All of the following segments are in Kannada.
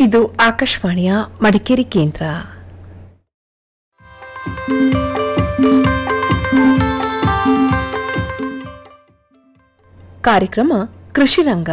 ಇದು ಆಕಾಶವಾಣಿಯ ಮಡಿಕೇರಿ ಕೇಂದ್ರ ಕಾರ್ಯಕ್ರಮ ಕೃಷಿ ರಂಗ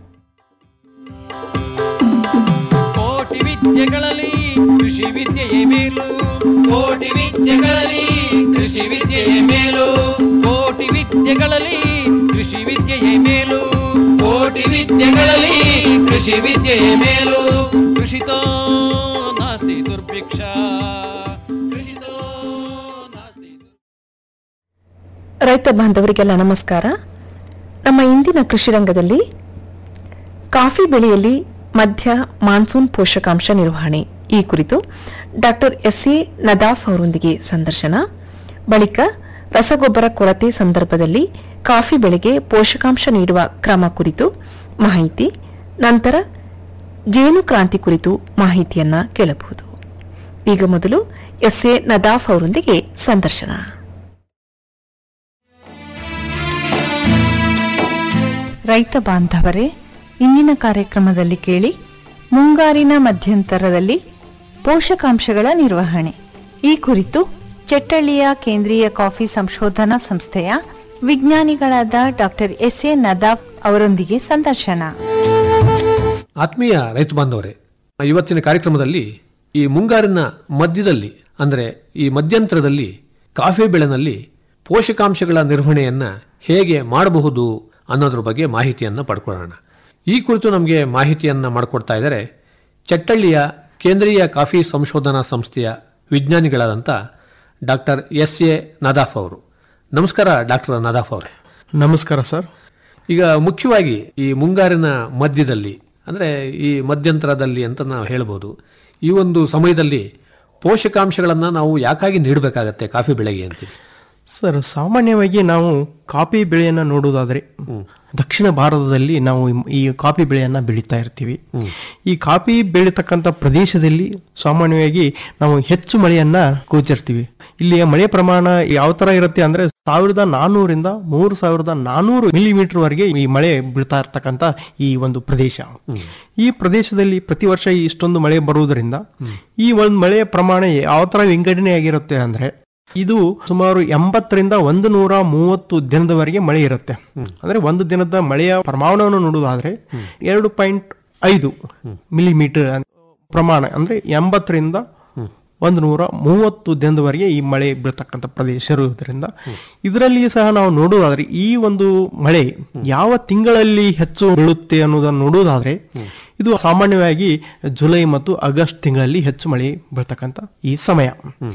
ಕೋಟಿ ವಿದ್ಯೆಗಳಲ್ಲಿ ಕೃಷಿ ವಿದ್ಯೆಯೇ ಮೇಲು ಕೋಟಿ ವಿದ್ಯೆಗಳಲ್ಲಿ ಕೃಷಿ ವಿದ್ಯೆಯೇ ಮೇಲು ಕೋಟಿ ವಿದ್ಯೆಗಳಲ್ಲಿ ಕೃಷಿ ವಿದ್ಯೆಯೇ ಮೇಲು ಕೋಟಿ ವಿದ್ಯೆಗಳಲ್ಲಿ ಕೃಷಿ ವಿದ್ಯೆಯೇ ಮೇಲು ಕೃಷಿತೋ ನಾಸ್ತಿ ದುರ್ಭಿಕ್ಷ ಕೃಷಿತೋ ನಾಸ್ತಿ ದುರ್ಭಿಕ್ಷ. ರೈತ ಬಾಂಧವರಿಗೆಲ್ಲ ನಮಸ್ಕಾರ ನಮ್ಮ ಇಂದಿನ ಕೃಷಿ ರಂಗದಲ್ಲಿ ಕಾಫಿ ಬೆಳೆಯಲ್ಲಿ ಮಧ್ಯ ಮಾನ್ಸೂನ್ ಪೋಷಕಾಂಶ ನಿರ್ವಹಣೆ ಈ ಕುರಿತು ಡಾಕ್ಟರ್ ಎಸ್ ಎ ನದಾಫ್ ಅವರೊಂದಿಗೆ ಸಂದರ್ಶನ ಬಳಿಕ ರಸಗೊಬ್ಬರ ಕೊರತೆ ಸಂದರ್ಭದಲ್ಲಿ ಕಾಫಿ ಬೆಳೆಗೆ ಪೋಷಕಾಂಶ ನೀಡುವ ಕ್ರಮ ಕುರಿತು ಮಾಹಿತಿ ನಂತರ ಜೇನು ಕ್ರಾಂತಿ ಕುರಿತು ಮಾಹಿತಿಯನ್ನ ಕೇಳಬಹುದು ಈಗ ಮೊದಲು ಎಸ್ ಎ ನದಾಫ್ ಅವರೊಂದಿಗೆ ಸಂದರ್ಶನ ರೈತ ಬಾಂಧವರೇ ಇಂದಿನ ಕಾರ್ಯಕ್ರಮದಲ್ಲಿ ಕೇಳಿ ಮುಂಗಾರಿನ ಮಧ್ಯಂತರದಲ್ಲಿ ಪೋಷಕಾಂಶಗಳ ನಿರ್ವಹಣೆ ಈ ಕುರಿತು ಚೆಟ್ಟಳ್ಳಿಯ ಕೇಂದ್ರೀಯ ಕಾಫಿ ಸಂಶೋಧನಾ ಸಂಸ್ಥೆಯ ವಿಜ್ಞಾನಿಗಳಾದ ಡಾಕ್ಟರ್ ಎಸ್ ಎ ನದಾಫ್ ಅವರೊಂದಿಗೆ ಸಂದರ್ಶನ ಆತ್ಮೀಯ ರೈತ ಬಾಂಧವರೇ ಇವತ್ತಿನ ಕಾರ್ಯಕ್ರಮದಲ್ಲಿ ಈ ಮುಂಗಾರಿನ ಮಧ್ಯದಲ್ಲಿ ಅಂದರೆ ಈ ಮಧ್ಯಂತರದಲ್ಲಿ ಕಾಫಿ ಬೆಳೆನಲ್ಲಿ ಪೋಷಕಾಂಶಗಳ ನಿರ್ವಹಣೆಯನ್ನ ಹೇಗೆ ಮಾಡಬಹುದು ಅನ್ನೋದ್ರ ಬಗ್ಗೆ ಮಾಹಿತಿಯನ್ನು ಪಡ್ಕೊಳ್ಳೋಣ ಈ ಕುರಿತು ನಮಗೆ ಮಾಹಿತಿಯನ್ನು ಮಾಡಿಕೊಡ್ತಾ ಇದ್ದಾರೆ ಚಟ್ಟಳ್ಳಿಯ ಕೇಂದ್ರೀಯ ಕಾಫಿ ಸಂಶೋಧನಾ ಸಂಸ್ಥೆಯ ವಿಜ್ಞಾನಿಗಳಾದಂಥ ಡಾಕ್ಟರ್ ಎಸ್ ಎ ನದಾಫ್ ಅವರು ನಮಸ್ಕಾರ ಡಾಕ್ಟರ್ ನದಾಫ್ ಅವರೇ ನಮಸ್ಕಾರ ಸರ್ ಈಗ ಮುಖ್ಯವಾಗಿ ಈ ಮುಂಗಾರಿನ ಮಧ್ಯದಲ್ಲಿ ಅಂದರೆ ಈ ಮಧ್ಯಂತರದಲ್ಲಿ ಅಂತ ನಾವು ಹೇಳ್ಬೋದು ಈ ಒಂದು ಸಮಯದಲ್ಲಿ ಪೋಷಕಾಂಶಗಳನ್ನು ನಾವು ಯಾಕಾಗಿ ನೀಡಬೇಕಾಗತ್ತೆ ಕಾಫಿ ಬೆಳೆಗೆ ಅಂತೀವಿ ಸರ್ ಸಾಮಾನ್ಯವಾಗಿ ನಾವು ಕಾಫಿ ಬೆಳೆಯನ್ನ ನೋಡುವುದಾದ್ರೆ ದಕ್ಷಿಣ ಭಾರತದಲ್ಲಿ ನಾವು ಈ- ಈ ಕಾಫಿ ಬೆಳೆಯನ್ನ ಬೆಳೀತಾ ಇರ್ತೀವಿ ಈ ಕಾಫಿ ಬೆಳೀತಕ್ಕಂಥ ಪ್ರದೇಶದಲ್ಲಿ ಸಾಮಾನ್ಯವಾಗಿ ನಾವು ಹೆಚ್ಚು ಮಳೆಯನ್ನ ಗೋಚರಿಸ್ತೀವಿ ಇಲ್ಲಿಯ ಮಳೆ ಪ್ರಮಾಣ ಯಾವ ತರ ಇರುತ್ತೆ ಅಂದ್ರೆ ಸಾವಿರದ ನಾನ್ನೂರಿಂದ ಮೂರು ಸಾವಿರದ ನಾನ್ನೂರು ಮಿಲಿಮೀಟರ್ ವರೆಗೆ ಈ ಮಳೆ ಬೀಳ್ತಾ ಇರ್ತಕ್ಕಂಥ ಈ ಒಂದು ಪ್ರದೇಶ ಈ ಪ್ರದೇಶದಲ್ಲಿ ಪ್ರತಿ ವರ್ಷ ಇಷ್ಟೊಂದು ಮಳೆ ಬರುವುದರಿಂದ ಈ ಒಂದು ಮಳೆಯ ಪ್ರಮಾಣ ಯಾವ ತರ ವಿಂಗಡಣೆ ಆಗಿರುತ್ತೆ ಅಂದ್ರೆ ಇದು ಸುಮಾರು ಎಂಬತ್ತರಿಂದ ಒಂದು ನೂರ ಮೂವತ್ತು ದಿನದವರೆಗೆ ಮಳೆ ಇರುತ್ತೆ ಅಂದ್ರೆ ಒಂದು ದಿನದ ಮಳೆಯ ಪ್ರಮಾಣವನ್ನು ನೋಡುವುದಾದ್ರೆ ಎರಡು ಪಾಯಿಂಟ್ ಐದು ಮಿಲಿಮೀಟರ್ ಪ್ರಮಾಣ ಅಂದ್ರೆ ಎಂಬತ್ತರಿಂದ ಒಂದು ನೂರ ಮೂವತ್ತು ದಿನದವರೆಗೆ ಈ ಮಳೆ ಬೀಳ್ತಕ್ಕಂಥ ಪ್ರದೇಶ ಇರುವುದರಿಂದ ಇದರಲ್ಲಿ ಸಹ ನಾವು ನೋಡುವುದಾದ್ರೆ ಈ ಒಂದು ಮಳೆ ಯಾವ ತಿಂಗಳಲ್ಲಿ ಹೆಚ್ಚು ಬೀಳುತ್ತೆ ಅನ್ನೋದನ್ನು ನೋಡುವುದಾದ್ರೆ ಇದು ಸಾಮಾನ್ಯವಾಗಿ ಜುಲೈ ಮತ್ತು ಆಗಸ್ಟ್ ತಿಂಗಳಲ್ಲಿ ಹೆಚ್ಚು ಮಳೆ ಬೀಳ್ತಕ್ಕಂಥ ಈ ಸಮಯ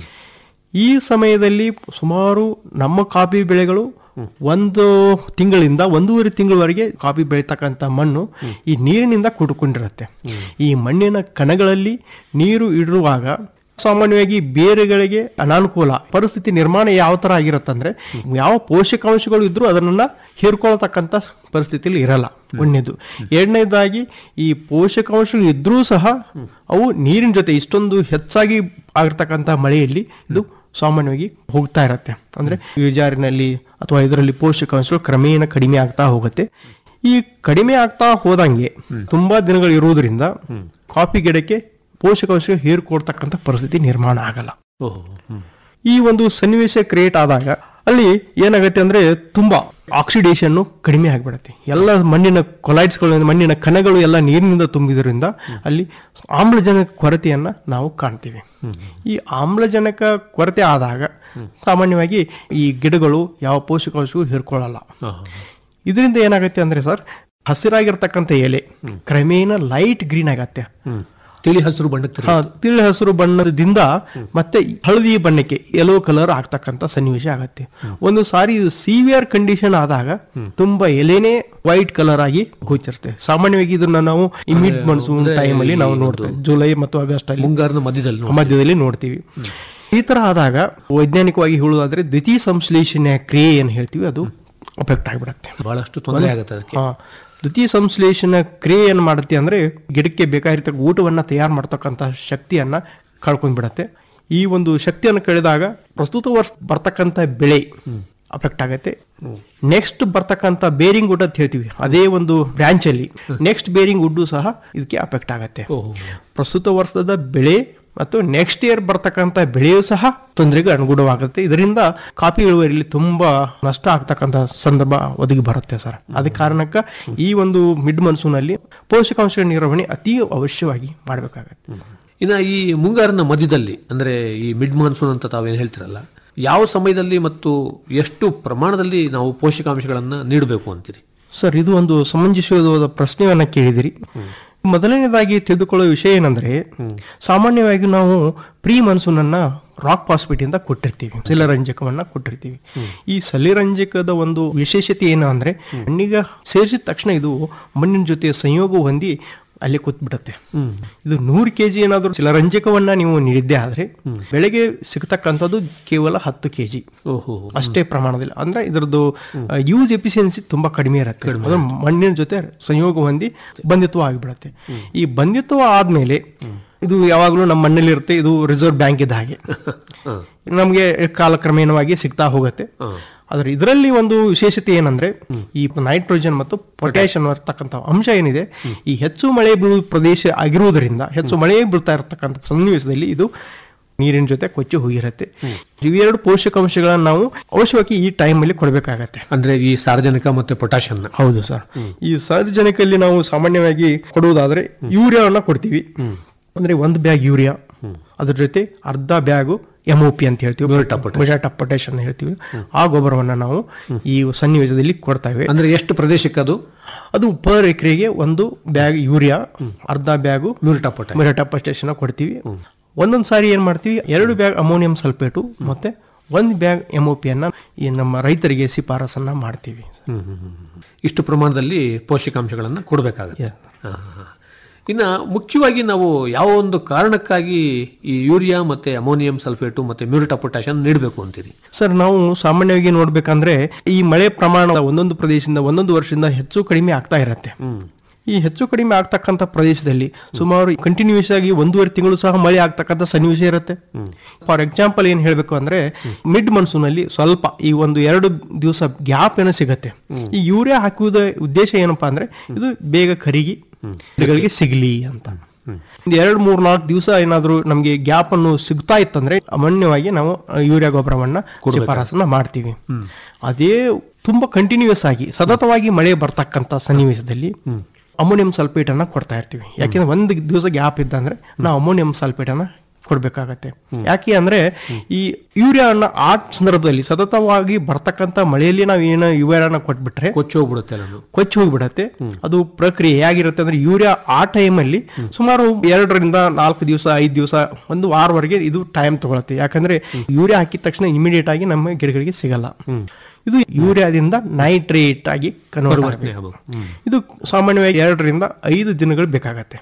ಈ ಸಮಯದಲ್ಲಿ ಸುಮಾರು ನಮ್ಮ ಕಾಫಿ ಬೆಳೆಗಳು ಒಂದು ತಿಂಗಳಿಂದ ಒಂದೂವರೆ ತಿಂಗಳವರೆಗೆ ಕಾಫಿ ಬೆಳೀತಕ್ಕಂಥ ಮಣ್ಣು ಈ ನೀರಿನಿಂದ ಕೂಡಿಕೊಂಡಿರುತ್ತೆ ಈ ಮಣ್ಣಿನ ಕಣಗಳಲ್ಲಿ ನೀರು ಇಡುವಾಗ ಸಾಮಾನ್ಯವಾಗಿ ಬೇರುಗಳಿಗೆ ಅನಾನುಕೂಲ ಪರಿಸ್ಥಿತಿ ನಿರ್ಮಾಣ ಯಾವ ತರ ಆಗಿರುತ್ತಂದ್ರೆ ಯಾವ ಪೋಷಕಾಂಶಗಳು ಇದ್ರೂ ಅದನ್ನ ಹೀರ್ಕೊಳ್ತಕ್ಕಂಥ ಪರಿಸ್ಥಿತಿಯಲ್ಲಿ ಇರಲ್ಲ ಒಂದನೇದು ಎರಡನೇದಾಗಿ ಈ ಪೋಷಕಾಂಶಗಳು ಇದ್ರೂ ಸಹ ಅವು ನೀರಿನ ಜೊತೆ ಇಷ್ಟೊಂದು ಹೆಚ್ಚಾಗಿ ಆಗಿರ್ತಕ್ಕಂಥ ಮಳೆಯಲ್ಲಿ ಇದು ಸಾಮಾನ್ಯವಾಗಿ ಹೋಗ್ತಾ ಇರತ್ತೆ ಅಂದ್ರೆ ಇಳಿಜಾರಿನಲ್ಲಿ ಅಥವಾ ಇದರಲ್ಲಿ ಪೋಷಕಾಂಶಗಳು ಕ್ರಮೇಣ ಕಡಿಮೆ ಆಗ್ತಾ ಹೋಗುತ್ತೆ ಈ ಕಡಿಮೆ ಆಗ್ತಾ ಹೋದಂಗೆ ತುಂಬಾ ದಿನಗಳು ಇರುವುದರಿಂದ ಕಾಫಿ ಗಿಡಕ್ಕೆ ಪೋಷಕಾಂಶಗಳು ಹೀರ್ಕೊಡ್ತಕ್ಕಂಥ ಪರಿಸ್ಥಿತಿ ನಿರ್ಮಾಣ ಆಗಲ್ಲ ಓಹೋ ಹ್ಮ್. ಈ ಒಂದು ಸನ್ನಿವೇಶ ಕ್ರಿಯೇಟ್ ಆದಾಗ ಅಲ್ಲಿ ಏನಾಗುತ್ತೆ ಅಂದ್ರೆ ತುಂಬಾ ಆಕ್ಸಿಡೇಷನ್ ಕಡಿಮೆ ಆಗಿಬಿಡುತ್ತೆ ಎಲ್ಲ ಮಣ್ಣಿನ ಕೊಲೈಡ್ಸ್ಗಳು ಮಣ್ಣಿನ ಕಣಗಳು ಎಲ್ಲ ನೀರಿನಿಂದ ತುಂಬಿದ್ರಿಂದ ಅಲ್ಲಿ ಆಮ್ಲಜನಕ ಕೊರತೆಯನ್ನ ನಾವು ಕಾಣ್ತೀವಿ ಈ ಆಮ್ಲಜನಕ ಕೊರತೆ ಆದಾಗ ಸಾಮಾನ್ಯವಾಗಿ ಈ ಗಿಡಗಳು ಯಾವ ಪೋಷಕಾಂಶಗಳು ಹೀರ್ಕೊಳ್ಳಲ್ಲ ಆಹಾ. ಇದರಿಂದ ಏನಾಗುತ್ತೆ ಅಂದ್ರೆ ಸರ್ ಹಸಿರಾಗಿರ್ತಕ್ಕಂಥ ಎಲೆ ಕ್ರಮೇಣ ಲೈಟ್ ಗ್ರೀನ್ ಆಗತ್ತೆ ಹ್ಮ್. ತಿಳಿ ಹಸಿರು ಬಣ್ಣಕ್ಕೆ ಹಾ, ತಿಳಿ ಹಸಿರು ಬಣ್ಣದಿಂದ ಮತ್ತೆ ಹಳದಿ ಬಣ್ಣಕ್ಕೆ ಯೆಲ್ಲೋ ಕಲರ್ ಆಗ್ತಕ್ಕಂಥ ಸನ್ನಿವೇಶ ಆಗತ್ತೆ ಒಂದು ಸಾರಿ ಇದು ಸಿವಿಯರ್ ಕಂಡೀಷನ್ ಆದಾಗ ತುಂಬಾ ಎಲೆನೇ ವೈಟ್ ಕಲರ್ ಆಗಿ ಗೋಚರಿಸುತ್ತೆ ಸಾಮಾನ್ಯವಾಗಿ ಇದನ್ನ ನಾವು ಈ ಮಿಡ್ ಮಾನ್ಸೂನ್ ಟೈಮ್ ಅಲ್ಲಿ ನಾವು ನೋಡ್ತೇವೆ ಜುಲೈ ಮತ್ತು ಆಗಸ್ಟ್ ಅಲ್ಲಿ ಮುಂಗಾರಿನ ಮಧ್ಯದಲ್ಲಿ ನೋಡಿ. ಮಧ್ಯದಲ್ಲಿ ನೋಡ್ತೀವಿ ಈ ತರ ಆದಾಗ ವೈಜ್ಞಾನಿಕವಾಗಿ ಹೇಳುವುದಾದ್ರೆ ದ್ವಿತೀಯ ಸಂಶ್ಲೇಷಣೆಯ ಕ್ರಿಯೆ ಏನ್ ಹೇಳ್ತೀವಿ ಅದು ಅಫೆಕ್ಟ್ ಆಗಿಬಿಡತ್ತೆ ಬಹಳಷ್ಟು ತೊಂದರೆ ಆಗುತ್ತೆ ಅದಕ್ಕೆ ಹಾ. ದ್ವಿತೀಯ ಸಂಶ್ಲೇಷಣ ಕ್ರಿಯೆ ಏನ್ ಮಾಡುತ್ತೆ ಅಂದ್ರೆ ಗಿಡಕ್ಕೆ ಬೇಕಾಗಿರ್ತಕ್ಕ ಊಟವನ್ನ ತಯಾರು ಮಾಡ್ತಕ್ಕಂಥ ಶಕ್ತಿಯನ್ನ ಕಳ್ಕೊಂಡ್ಬಿಡತ್ತೆ ಈ ಒಂದು ಶಕ್ತಿಯನ್ನು ಕಳೆದಾಗ ಪ್ರಸ್ತುತ ವರ್ಷ ಬರ್ತಕ್ಕಂಥ ಬೆಳೆ ಅಫೆಕ್ಟ್ ಆಗುತ್ತೆ ನೆಕ್ಸ್ಟ್ ಬರ್ತಕ್ಕಂಥ ಬೇರಿಂಗ್ ವುಡ್ ಅಂತ ಹೇಳ್ತೀವಿ ಅದೇ ಒಂದು ಬ್ರಾಂಚ್ ಅಲ್ಲಿ ನೆಕ್ಸ್ಟ್ ಬೇರಿಂಗ್ ವುಡ್ ಸಹ ಇದಕ್ಕೆ ಅಫೆಕ್ಟ್ ಆಗುತ್ತೆ ಓಹೋ. ಪ್ರಸ್ತುತ ವರ್ಷದ ಬೆಳೆ ಮತ್ತು ನೆಕ್ಸ್ಟ್ ಇಯರ್ ಬರ್ತಕ್ಕಂಥ ಬೆಳೆಯೂ ಸಹ ತೊಂದರೆಗೆ ಅನುಗುಣವಾಗುತ್ತೆ ಇದರಿಂದ ಕಾಫಿ ಇಳುವರಿಯಲ್ಲಿ ತುಂಬಾ ನಷ್ಟ ಆಗ್ತಕ್ಕಂಥ ಸಂದರ್ಭ ಒದಗಿ ಬರುತ್ತೆ ಸರ್ ಅದ ಕಾರಣಕ್ಕೆ ಈ ಒಂದು ಮಿಡ್ ಮನ್ಸೂನ್ ಅಲ್ಲಿ ಪೋಷಕಾಂಶಗಳ ನಿರ್ವಹಣೆ ಅತಿ ಅವಶ್ಯವಾಗಿ ಮಾಡಬೇಕಾಗತ್ತೆ ಇನ್ನ ಈ ಮುಂಗಾರಿನ ಮಧ್ಯದಲ್ಲಿ ಅಂದ್ರೆ ಈ ಮಿಡ್ ಮಾನ್ಸೂನ್ ಅಂತ ತಾವೇನು ಹೇಳ್ತಿರಲ್ಲ ಯಾವ ಸಮಯದಲ್ಲಿ ಮತ್ತು ಎಷ್ಟು ಪ್ರಮಾಣದಲ್ಲಿ ನಾವು ಪೋಷಕಾಂಶಗಳನ್ನ ನೀಡಬೇಕು ಅಂತೀರಿ ಸರ್ ಇದು ಒಂದು ಸಮಂಜಸವಾದ ಪ್ರಶ್ನೆಯನ್ನ ಕೇಳಿದಿರಿ ಮೊದಲನೇದಾಗಿ ತಿಳಿದುಕೊಳ್ಳೋ ವಿಷಯ ಏನಂದ್ರೆ ಸಾಮಾನ್ಯವಾಗಿ ನಾವು ಪ್ರೀ ಮನ್ಸೂನ್ ಅನ್ನ ರಾಕ್ ಪಾಸ್ಪಿಟ್ ಅಂತ ಕೊಟ್ಟಿರ್ತೀವಿ ಸಲಿರಂಜಕವನ್ನ ಕೊಟ್ಟಿರ್ತೀವಿ ಈ ಸಲಿರಂಜಕದ ಒಂದು ವಿಶೇಷತೆ ಏನು ಅಂದ್ರೆ ಮಣ್ಣಿಗೆ ಸೇರಿಸಿದ ತಕ್ಷಣ ಇದು ಮಣ್ಣಿನ ಜೊತೆ ಸಂಯೋಗ ಹೊಂದಿ ಅಲ್ಲಿ ಕೂತ್ಬಿಡುತ್ತೆ ಇದು ನೂರು ಕೆ ಜಿ ಏನಾದರೂ ಶಿಲರಂಜಕವನ್ನ ನೀವು ನೀಡಿದ್ದೆ ಆದ್ರೆ ಬೆಳೆಗೆ ಸಿಗ್ತಕ್ಕಂಥದ್ದು ಕೇವಲ ಹತ್ತು ಕೆ ಜಿ ಓಹೋ ಅಷ್ಟೇ ಪ್ರಮಾಣದಲ್ಲಿ ಅಂದ್ರೆ ಇದರದ್ದು ಯೂಸ್ ಎಫಿಷಿಯನ್ಸಿ ತುಂಬಾ ಕಡಿಮೆ ಇರುತ್ತೆ ಅದು ಮಣ್ಣಿನ ಜೊತೆ ಸಂಯೋಗ ಹೊಂದಿ ಬಂಧಿತ್ವ ಆಗಿಬಿಡುತ್ತೆ ಈ ಬಂಧಿತ್ವ ಆದ್ಮೇಲೆ ಇದು ಯಾವಾಗಲೂ ನಮ್ಮ ಮಣ್ಣಲ್ಲಿ ಇರುತ್ತೆ ಇದು ರಿಸರ್ವ್ ಬ್ಯಾಂಕ್ ಇದ್ದ ಹಾಗೆ ನಮಗೆ ಕಾಲಕ್ರಮೇಣವಾಗಿ ಸಿಗ್ತಾ ಹೋಗುತ್ತೆ ಆದ್ರೆ ಇದರಲ್ಲಿ ಒಂದು ವಿಶೇಷತೆ ಏನಂದ್ರೆ ಈ ನೈಟ್ರೋಜನ್ ಮತ್ತು ಪೊಟ್ಯಾಷಿಯಂ ಇರ್ತಕ್ಕಂಥ ಅಂಶ ಏನಿದೆ ಈ ಹೆಚ್ಚು ಮಳೆ ಬೀಳುವ ಪ್ರದೇಶ ಆಗಿರುವುದರಿಂದ ಹೆಚ್ಚು ಮಳೆ ಬೀಳ್ತಾ ಇರತಕ್ಕಂಥ ಸನ್ನಿವೇಶದಲ್ಲಿ ಇದು ನೀರಿನ ಜೊತೆ ಕೊಚ್ಚಿ ಹೋಗಿರುತ್ತೆ ಇವೆರಡು ಪೋಷಕಾಂಶಗಳನ್ನ ನಾವು ಅವಶ್ಯವಾಗಿ ಈ ಟೈಮ್ ಅಲ್ಲಿ ಕೊಡಬೇಕಾಗತ್ತೆ ಅಂದ್ರೆ ಈ ಸಾರ್ವಜನಿಕ ಮತ್ತೆ ಪೊಟ್ಯಾಷಿಯಂ ಹೌದು ಸರ್ ಈ ಸಾರ್ವಜನಿಕಲ್ಲಿ ನಾವು ಸಾಮಾನ್ಯವಾಗಿ ಕೊಡುವುದಾದ್ರೆ ಯೂರಿಯಾವನ್ನ ಕೊಡ್ತೀವಿ ಅಂದ್ರೆ ಒಂದು ಬ್ಯಾಗ್ ಯೂರಿಯಾ ಅದ್ರ ಜೊತೆ ಅರ್ಧ ಬ್ಯಾಗು ಎಮ್ ಒ ಪಿ ಅಂತ ಹೇಳ್ತೀವಿ ಮಿರಾಟ ಪೊಟ್ಯಾಶ್ ಅಂತ ಹೇಳ್ತೀವಿ ಆ ಗೊಬ್ಬರವನ್ನ ನಾವು ಈ ಸನ್ನಿವೇಶದಲ್ಲಿ ಕೊಡ್ತೇವೆ ಅಂದ್ರೆ ಎಷ್ಟು ಪ್ರದೇಶಕ್ಕೆ ಅದು ಅದು ಪರ್ ಎಕರೆಗೆ ಒಂದು ಬ್ಯಾಗ್ ಯೂರಿಯಾ ಅರ್ಧ bag muriate potash muriate potash ಕೊಡ್ತೀವಿ ಒಂದೊಂದು ಸಾರಿ ಏನ್ ಮಾಡ್ತೀವಿ ಎರಡು ಬ್ಯಾಗ್ ಅಮೋನಿಯಂ ಸಲ್ಫೇಟು ಮತ್ತೆ ಒಂದು ಬ್ಯಾಗ್ ಎಮ್ ಒ ಪಿಯನ್ನ ಈ ನಮ್ಮ ರೈತರಿಗೆ ಶಿಫಾರಸನ್ನ ಮಾಡ್ತೀವಿ ಇಷ್ಟು ಪ್ರಮಾಣದಲ್ಲಿ ಪೋಷಕಾಂಶಗಳನ್ನು ಕೊಡಬೇಕಾಗುತ್ತೆ ಇನ್ನ ಮುಖ್ಯವಾಗಿ ನಾವು ಯಾವ ಒಂದು ಕಾರಣಕ್ಕಾಗಿ ಈ ಯೂರಿಯಾ ಮತ್ತೆ ಅಮೋನಿಯಂ ಸಲ್ಫೇಟು ಮತ್ತೆ ಮ್ಯೂರಿಟಾ ಪೊಟ್ಯಾಷಿಯಂ ನೀಡಬೇಕು ಅಂತೀರಿ ಸರ್ ನಾವು ಸಾಮಾನ್ಯವಾಗಿ ನೋಡ್ಬೇಕಂದ್ರೆ ಈ ಮಳೆ ಪ್ರಮಾಣ ಒಂದೊಂದು ಪ್ರದೇಶದಿಂದ ಒಂದೊಂದು ವರ್ಷದಿಂದ ಹೆಚ್ಚು ಕಡಿಮೆ ಆಗ್ತಾ ಇರತ್ತೆ ಈ ಹೆಚ್ಚು ಕಡಿಮೆ ಆಗ್ತಕ್ಕಂಥ ಪ್ರದೇಶದಲ್ಲಿ ಸುಮಾರು ಕಂಟಿನ್ಯೂಸ್ ಆಗಿ ಒಂದೂವರೆ ತಿಂಗಳು ಸಹ ಮಳೆ ಆಗ್ತಕ್ಕಂಥ ಸನ್ನಿವೇಶ ಇರುತ್ತೆ ಫಾರ್ ಎಕ್ಸಾಂಪಲ್ ಏನ್ ಹೇಳ್ಬೇಕು ಅಂದ್ರೆ ಮಿಡ್ ಮನ್ಸೂನ್ ಅಲ್ಲಿ ಸ್ವಲ್ಪ ಈ ಒಂದು ಎರಡು ದಿವಸ ಗ್ಯಾಪ್ ಏನೋ ಸಿಗತ್ತೆ ಈ ಯೂರಿಯಾ ಹಾಕುವುದ ಉದ್ದೇಶ ಏನಪ್ಪಾ ಅಂದ್ರೆ ಇದು ಬೇಗ ಕರಿಗಿ ಗಿಡಗಳಿಗೆ ಸಿಗ್ಲಿ ಅಂತ ಒಂದು ಎರಡು ಮೂರ್ ನಾಲ್ಕು ದಿವಸ ಏನಾದ್ರು ನಮ್ಗೆ ಗ್ಯಾಪ್ ಅನ್ನು ಸಿಗ್ತಾ ಇತ್ತಂದ್ರೆ ಅಮಾನ್ಯವಾಗಿ ನಾವು ಯೂರಿಯಾ ಗೊಬ್ಬರವನ್ನ ಶಿಫಾರಸನ್ನ ಮಾಡ್ತೀವಿ ಅದೇ ತುಂಬಾ ಕಂಟಿನ್ಯೂಸ್ ಆಗಿ ಸತತವಾಗಿ ಮಳೆ ಬರ್ತಕ್ಕಂಥ ಸನ್ನಿವೇಶದಲ್ಲಿ ಅಮೋನಿಯಂ ಸಲ್ಫೇಟ್ ಅನ್ನ ಕೊಡ್ತಾ ಇರ್ತೀವಿ ಯಾಕೆಂದ್ರೆ ಒಂದು ದಿವಸ ಗ್ಯಾಪ್ ಇದ್ದಂದ್ರೆ ನಾವು ಅಮೋನಿಯಂ ಸಲ್ಫೇಟ್ ಅನ್ನ ಕೊಡ್ಬೇಕಾಗತ್ತೆ ಯಾಕೆ ಅಂದ್ರೆ ಈ ಯೂರಿಯಾನ ಆ ಸಂದರ್ಭದಲ್ಲಿ ಸತತವಾಗಿ ಬರ್ತಕ್ಕಂಥ ಮಳೆಯಲ್ಲಿ ನಾವು ಏನು ಯೂರಿಯಾನ ಕೊಟ್ಬಿಟ್ರೆ ಕೊಚ್ಚಿ ಹೋಗ್ಬಿಡುತ್ತೆ ನಾನು ಕೊಚ್ಚಿ ಹೋಗ್ಬಿಡತ್ತೆ ಅದು ಪ್ರಕ್ರಿಯೆ ಹೇಗಿರುತ್ತೆ ಅಂದ್ರೆ ಯೂರಿಯಾ ಆ ಟೈಮಲ್ಲಿ ಸುಮಾರು ಎರಡರಿಂದ ನಾಲ್ಕು ದಿವಸ ಐದು ದಿವಸ ಒಂದು ವಾರವರೆಗೆ ಇದು ಟೈಮ್ ತಗೊಳುತ್ತೆ ಯಾಕಂದ್ರೆ ಯೂರಿಯಾ ಹಾಕಿದ ತಕ್ಷಣ ಇಮಿಡಿಯೇಟ್ ಆಗಿ ನಮ್ಮ ಗಿಡಗಳಿಗೆ ಸಿಗಲ್ಲ ಇದು ಯೂರಿಯಾದಿಂದ ನೈಟ್ರೇಟ್ ಆಗಿ ಕನ್ವರ್ಟ್ ಆಗಬೇಕು ಇದು ಸಾಮಾನ್ಯವಾಗಿ ಎರಡರಿಂದ ಐದು ದಿನಗಳು ಬೇಕಾಗತ್ತೆ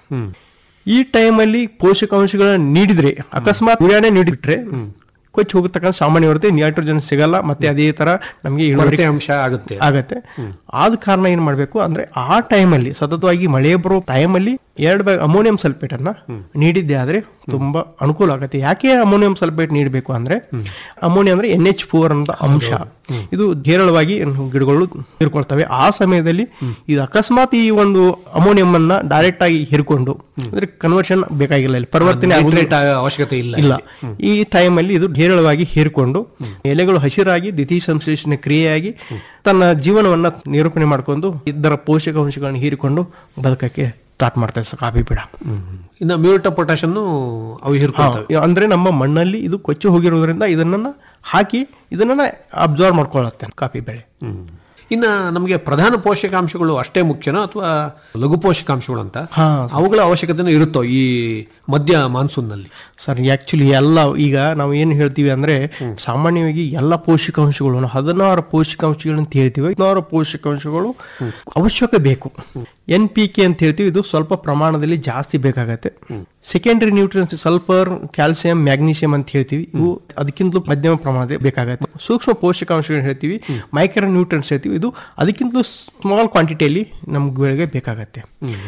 ಈ ಟೈಮಲ್ಲಿ ಪೋಷಕಾಂಶಗಳನ್ನ ನೀಡಿದ್ರೆ ಅಕಸ್ಮಾತ್ ಯೂರಿಯಾನೇ ನೀಡಿಬಿಟ್ರೆ ಕೊಚ್ಚಿ ಹೋಗತಕ್ಕಂಥ ಸಾಮಾನ್ಯ ಇರುತ್ತೆ ನೈಟ್ರೋಜನ್ ಸಿಗಲ್ಲ ಮತ್ತೆ ಅದೇ ತರ ನಮಗೆ ಇಳುವರಿ ಕೊರತೆ ಅಂಶ ಆಗುತ್ತೆ ಆಗತ್ತೆ ಆದ ಕಾರಣ ಏನ್ ಮಾಡ್ಬೇಕು ಅಂದ್ರೆ ಆ ಟೈಮಲ್ಲಿ ಸತತವಾಗಿ ಮಳೆ ಬರೋ ಟೈಮಲ್ಲಿ ಎರಡು ಬ್ಯಾಗ್ ಅಮೋನಿಯಂ ಸಲ್ಫೇಟ್ ಅನ್ನ ನೀಡಿದ್ದೆ ಆದ್ರೆ ತುಂಬಾ ಅನುಕೂಲ ಆಗುತ್ತೆ ಯಾಕೆ ಅಮೋನಿಯಂ ಸಲ್ಫೇಟ್ ನೀಡಬೇಕು ಅಂದ್ರೆ ಅಮೋನಿಯಂ ಅಂದ್ರೆ ಎನ್ ಎಚ್ ಫೋರ್ ಅಂತ ಅಂಶ ಇದು ಧೇರಳವಾಗಿ ಗಿಡಗಳು ಹೀರ್ಕೊಳ್ತವೆ ಆ ಸಮಯದಲ್ಲಿ ಇದು ಅಕಸ್ಮಾತ್ ಈ ಒಂದು ಅಮೋನಿಯಂ ಅನ್ನ ಡೈರೆಕ್ಟ್ ಆಗಿ ಹಿರ್ಕೊಂಡು ಅಂದ್ರೆ ಕನ್ವರ್ಷನ್ ಬೇಕಾಗಿಲ್ಲ ಇಲ್ಲಿ ಪರಿವರ್ತನೆ ಆಗುವುದೇ Nitrate ಆಗ ಅವಶ್ಯಕತೆ ಇಲ್ಲ ಇಲ್ಲ ಈ ಟೈಮಲ್ಲಿ ಇದು ಢೇರಳವಾಗಿ ಹೀರ್ಕೊಂಡು ಎಲೆಗಳು ಹಸಿರಾಗಿ ದ್ವಿತೀಯ ಸಂಶ್ಲೇಷಣೆ ಕ್ರಿಯೆಯಾಗಿ ತನ್ನ ಜೀವನವನ್ನ ನಿರೂಪಣೆ ಮಾಡ್ಕೊಂಡು ಇದರ ಪೋಷಕಾಂಶಗಳನ್ನು ಹೀರಿಕೊಂಡು ಬದುಕಕ್ಕೆ ಸ್ಟಾರ್ಟ್ ಮಾಡ್ತಾರೆ ಸರ್ ಕಾಫಿ ಗಿಡ ಇನ್ನ ಮ್ಯೂರಿಟಾ ಪೊಟ್ಯಾಷನ್ನು ಅವು ಹಿರ್ಕೊಳ್ತವೆ ಅಂದ್ರೆ ನಮ್ಮ ಮಣ್ಣಲ್ಲಿ ಇದು ಕೊಚ್ಚಿ ಹೋಗಿರೋದ್ರಿಂದ ಇದನ್ನ ಹಾಕಿ ಇದನ್ನ ಅಬ್ಸರ್ವ್ ಮಾಡ್ಕೊಳ್ಳುತ್ತೆ ಕಾಫಿ ಬೆಳೆ ಇನ್ನ ನಮಗೆ ಪ್ರಧಾನ ಪೋಷಕಾಂಶಗಳು ಅಷ್ಟೇ ಮುಖ್ಯನೋ ಅಥವಾ ಲಘು ಪೋಷಕಾಂಶಗಳು ಅಂತ ಹಾ ಅವುಗಳ ಅವಶ್ಯಕತೆನೂ ಇರುತ್ತೋ ಈ ಮಧ್ಯ ಮಾನ್ಸೂನ್ ನಲ್ಲಿ ಸರ್ ಆಕ್ಚುಲಿ ಎಲ್ಲ ಈಗ ನಾವು ಏನು ಹೇಳ್ತೀವಿ ಅಂದ್ರೆ ಸಾಮಾನ್ಯವಾಗಿ ಎಲ್ಲ ಪೋಷಕಾಂಶಗಳು ಹದಿನಾರು ಪೋಷಕಾಂಶಗಳು ಅಂತ ಹೇಳ್ತೀವಿ ಹದಿನಾರು ಪೋಷಕಾಂಶಗಳು ಅವಶ್ಯಕ ಬೇಕು ಎನ್ ಪಿ ಕೆ ಅಂತ ಹೇಳ್ತೀವಿ ಇದು ಸ್ವಲ್ಪ ಪ್ರಮಾಣದಲ್ಲಿ ಜಾಸ್ತಿ ಬೇಕಾಗತ್ತೆ secondary nutrients sulphur calcium magnesium ಅಂತ ಹೇಳ್ತೀವಿ ಇವು ಅದಕ್ಕಿಂತಲೂ ಮಧ್ಯಮ ಪ್ರಮಾಣದಲ್ಲಿ ಬೇಕಾಗತ್ತೆ ಸೂಕ್ಷ್ಮ ಪೋಷಕಾಂಶಗಳು ಹೇಳ್ತೀವಿ ಮೈಕ್ರೋ ನ್ಯೂಟ್ರಿಯನ್ಸ್ ಹೇಳ್ತೀವಿ ಇದು ಅದಕ್ಕಿಂತಲೂ ಸ್ಮಾಲ್ ಕ್ವಾಂಟಿಟಿಯಲ್ಲಿ ನಮ್ಗೆ ಬೆಳೆಗೆ ಬೇಕಾಗತ್ತೆ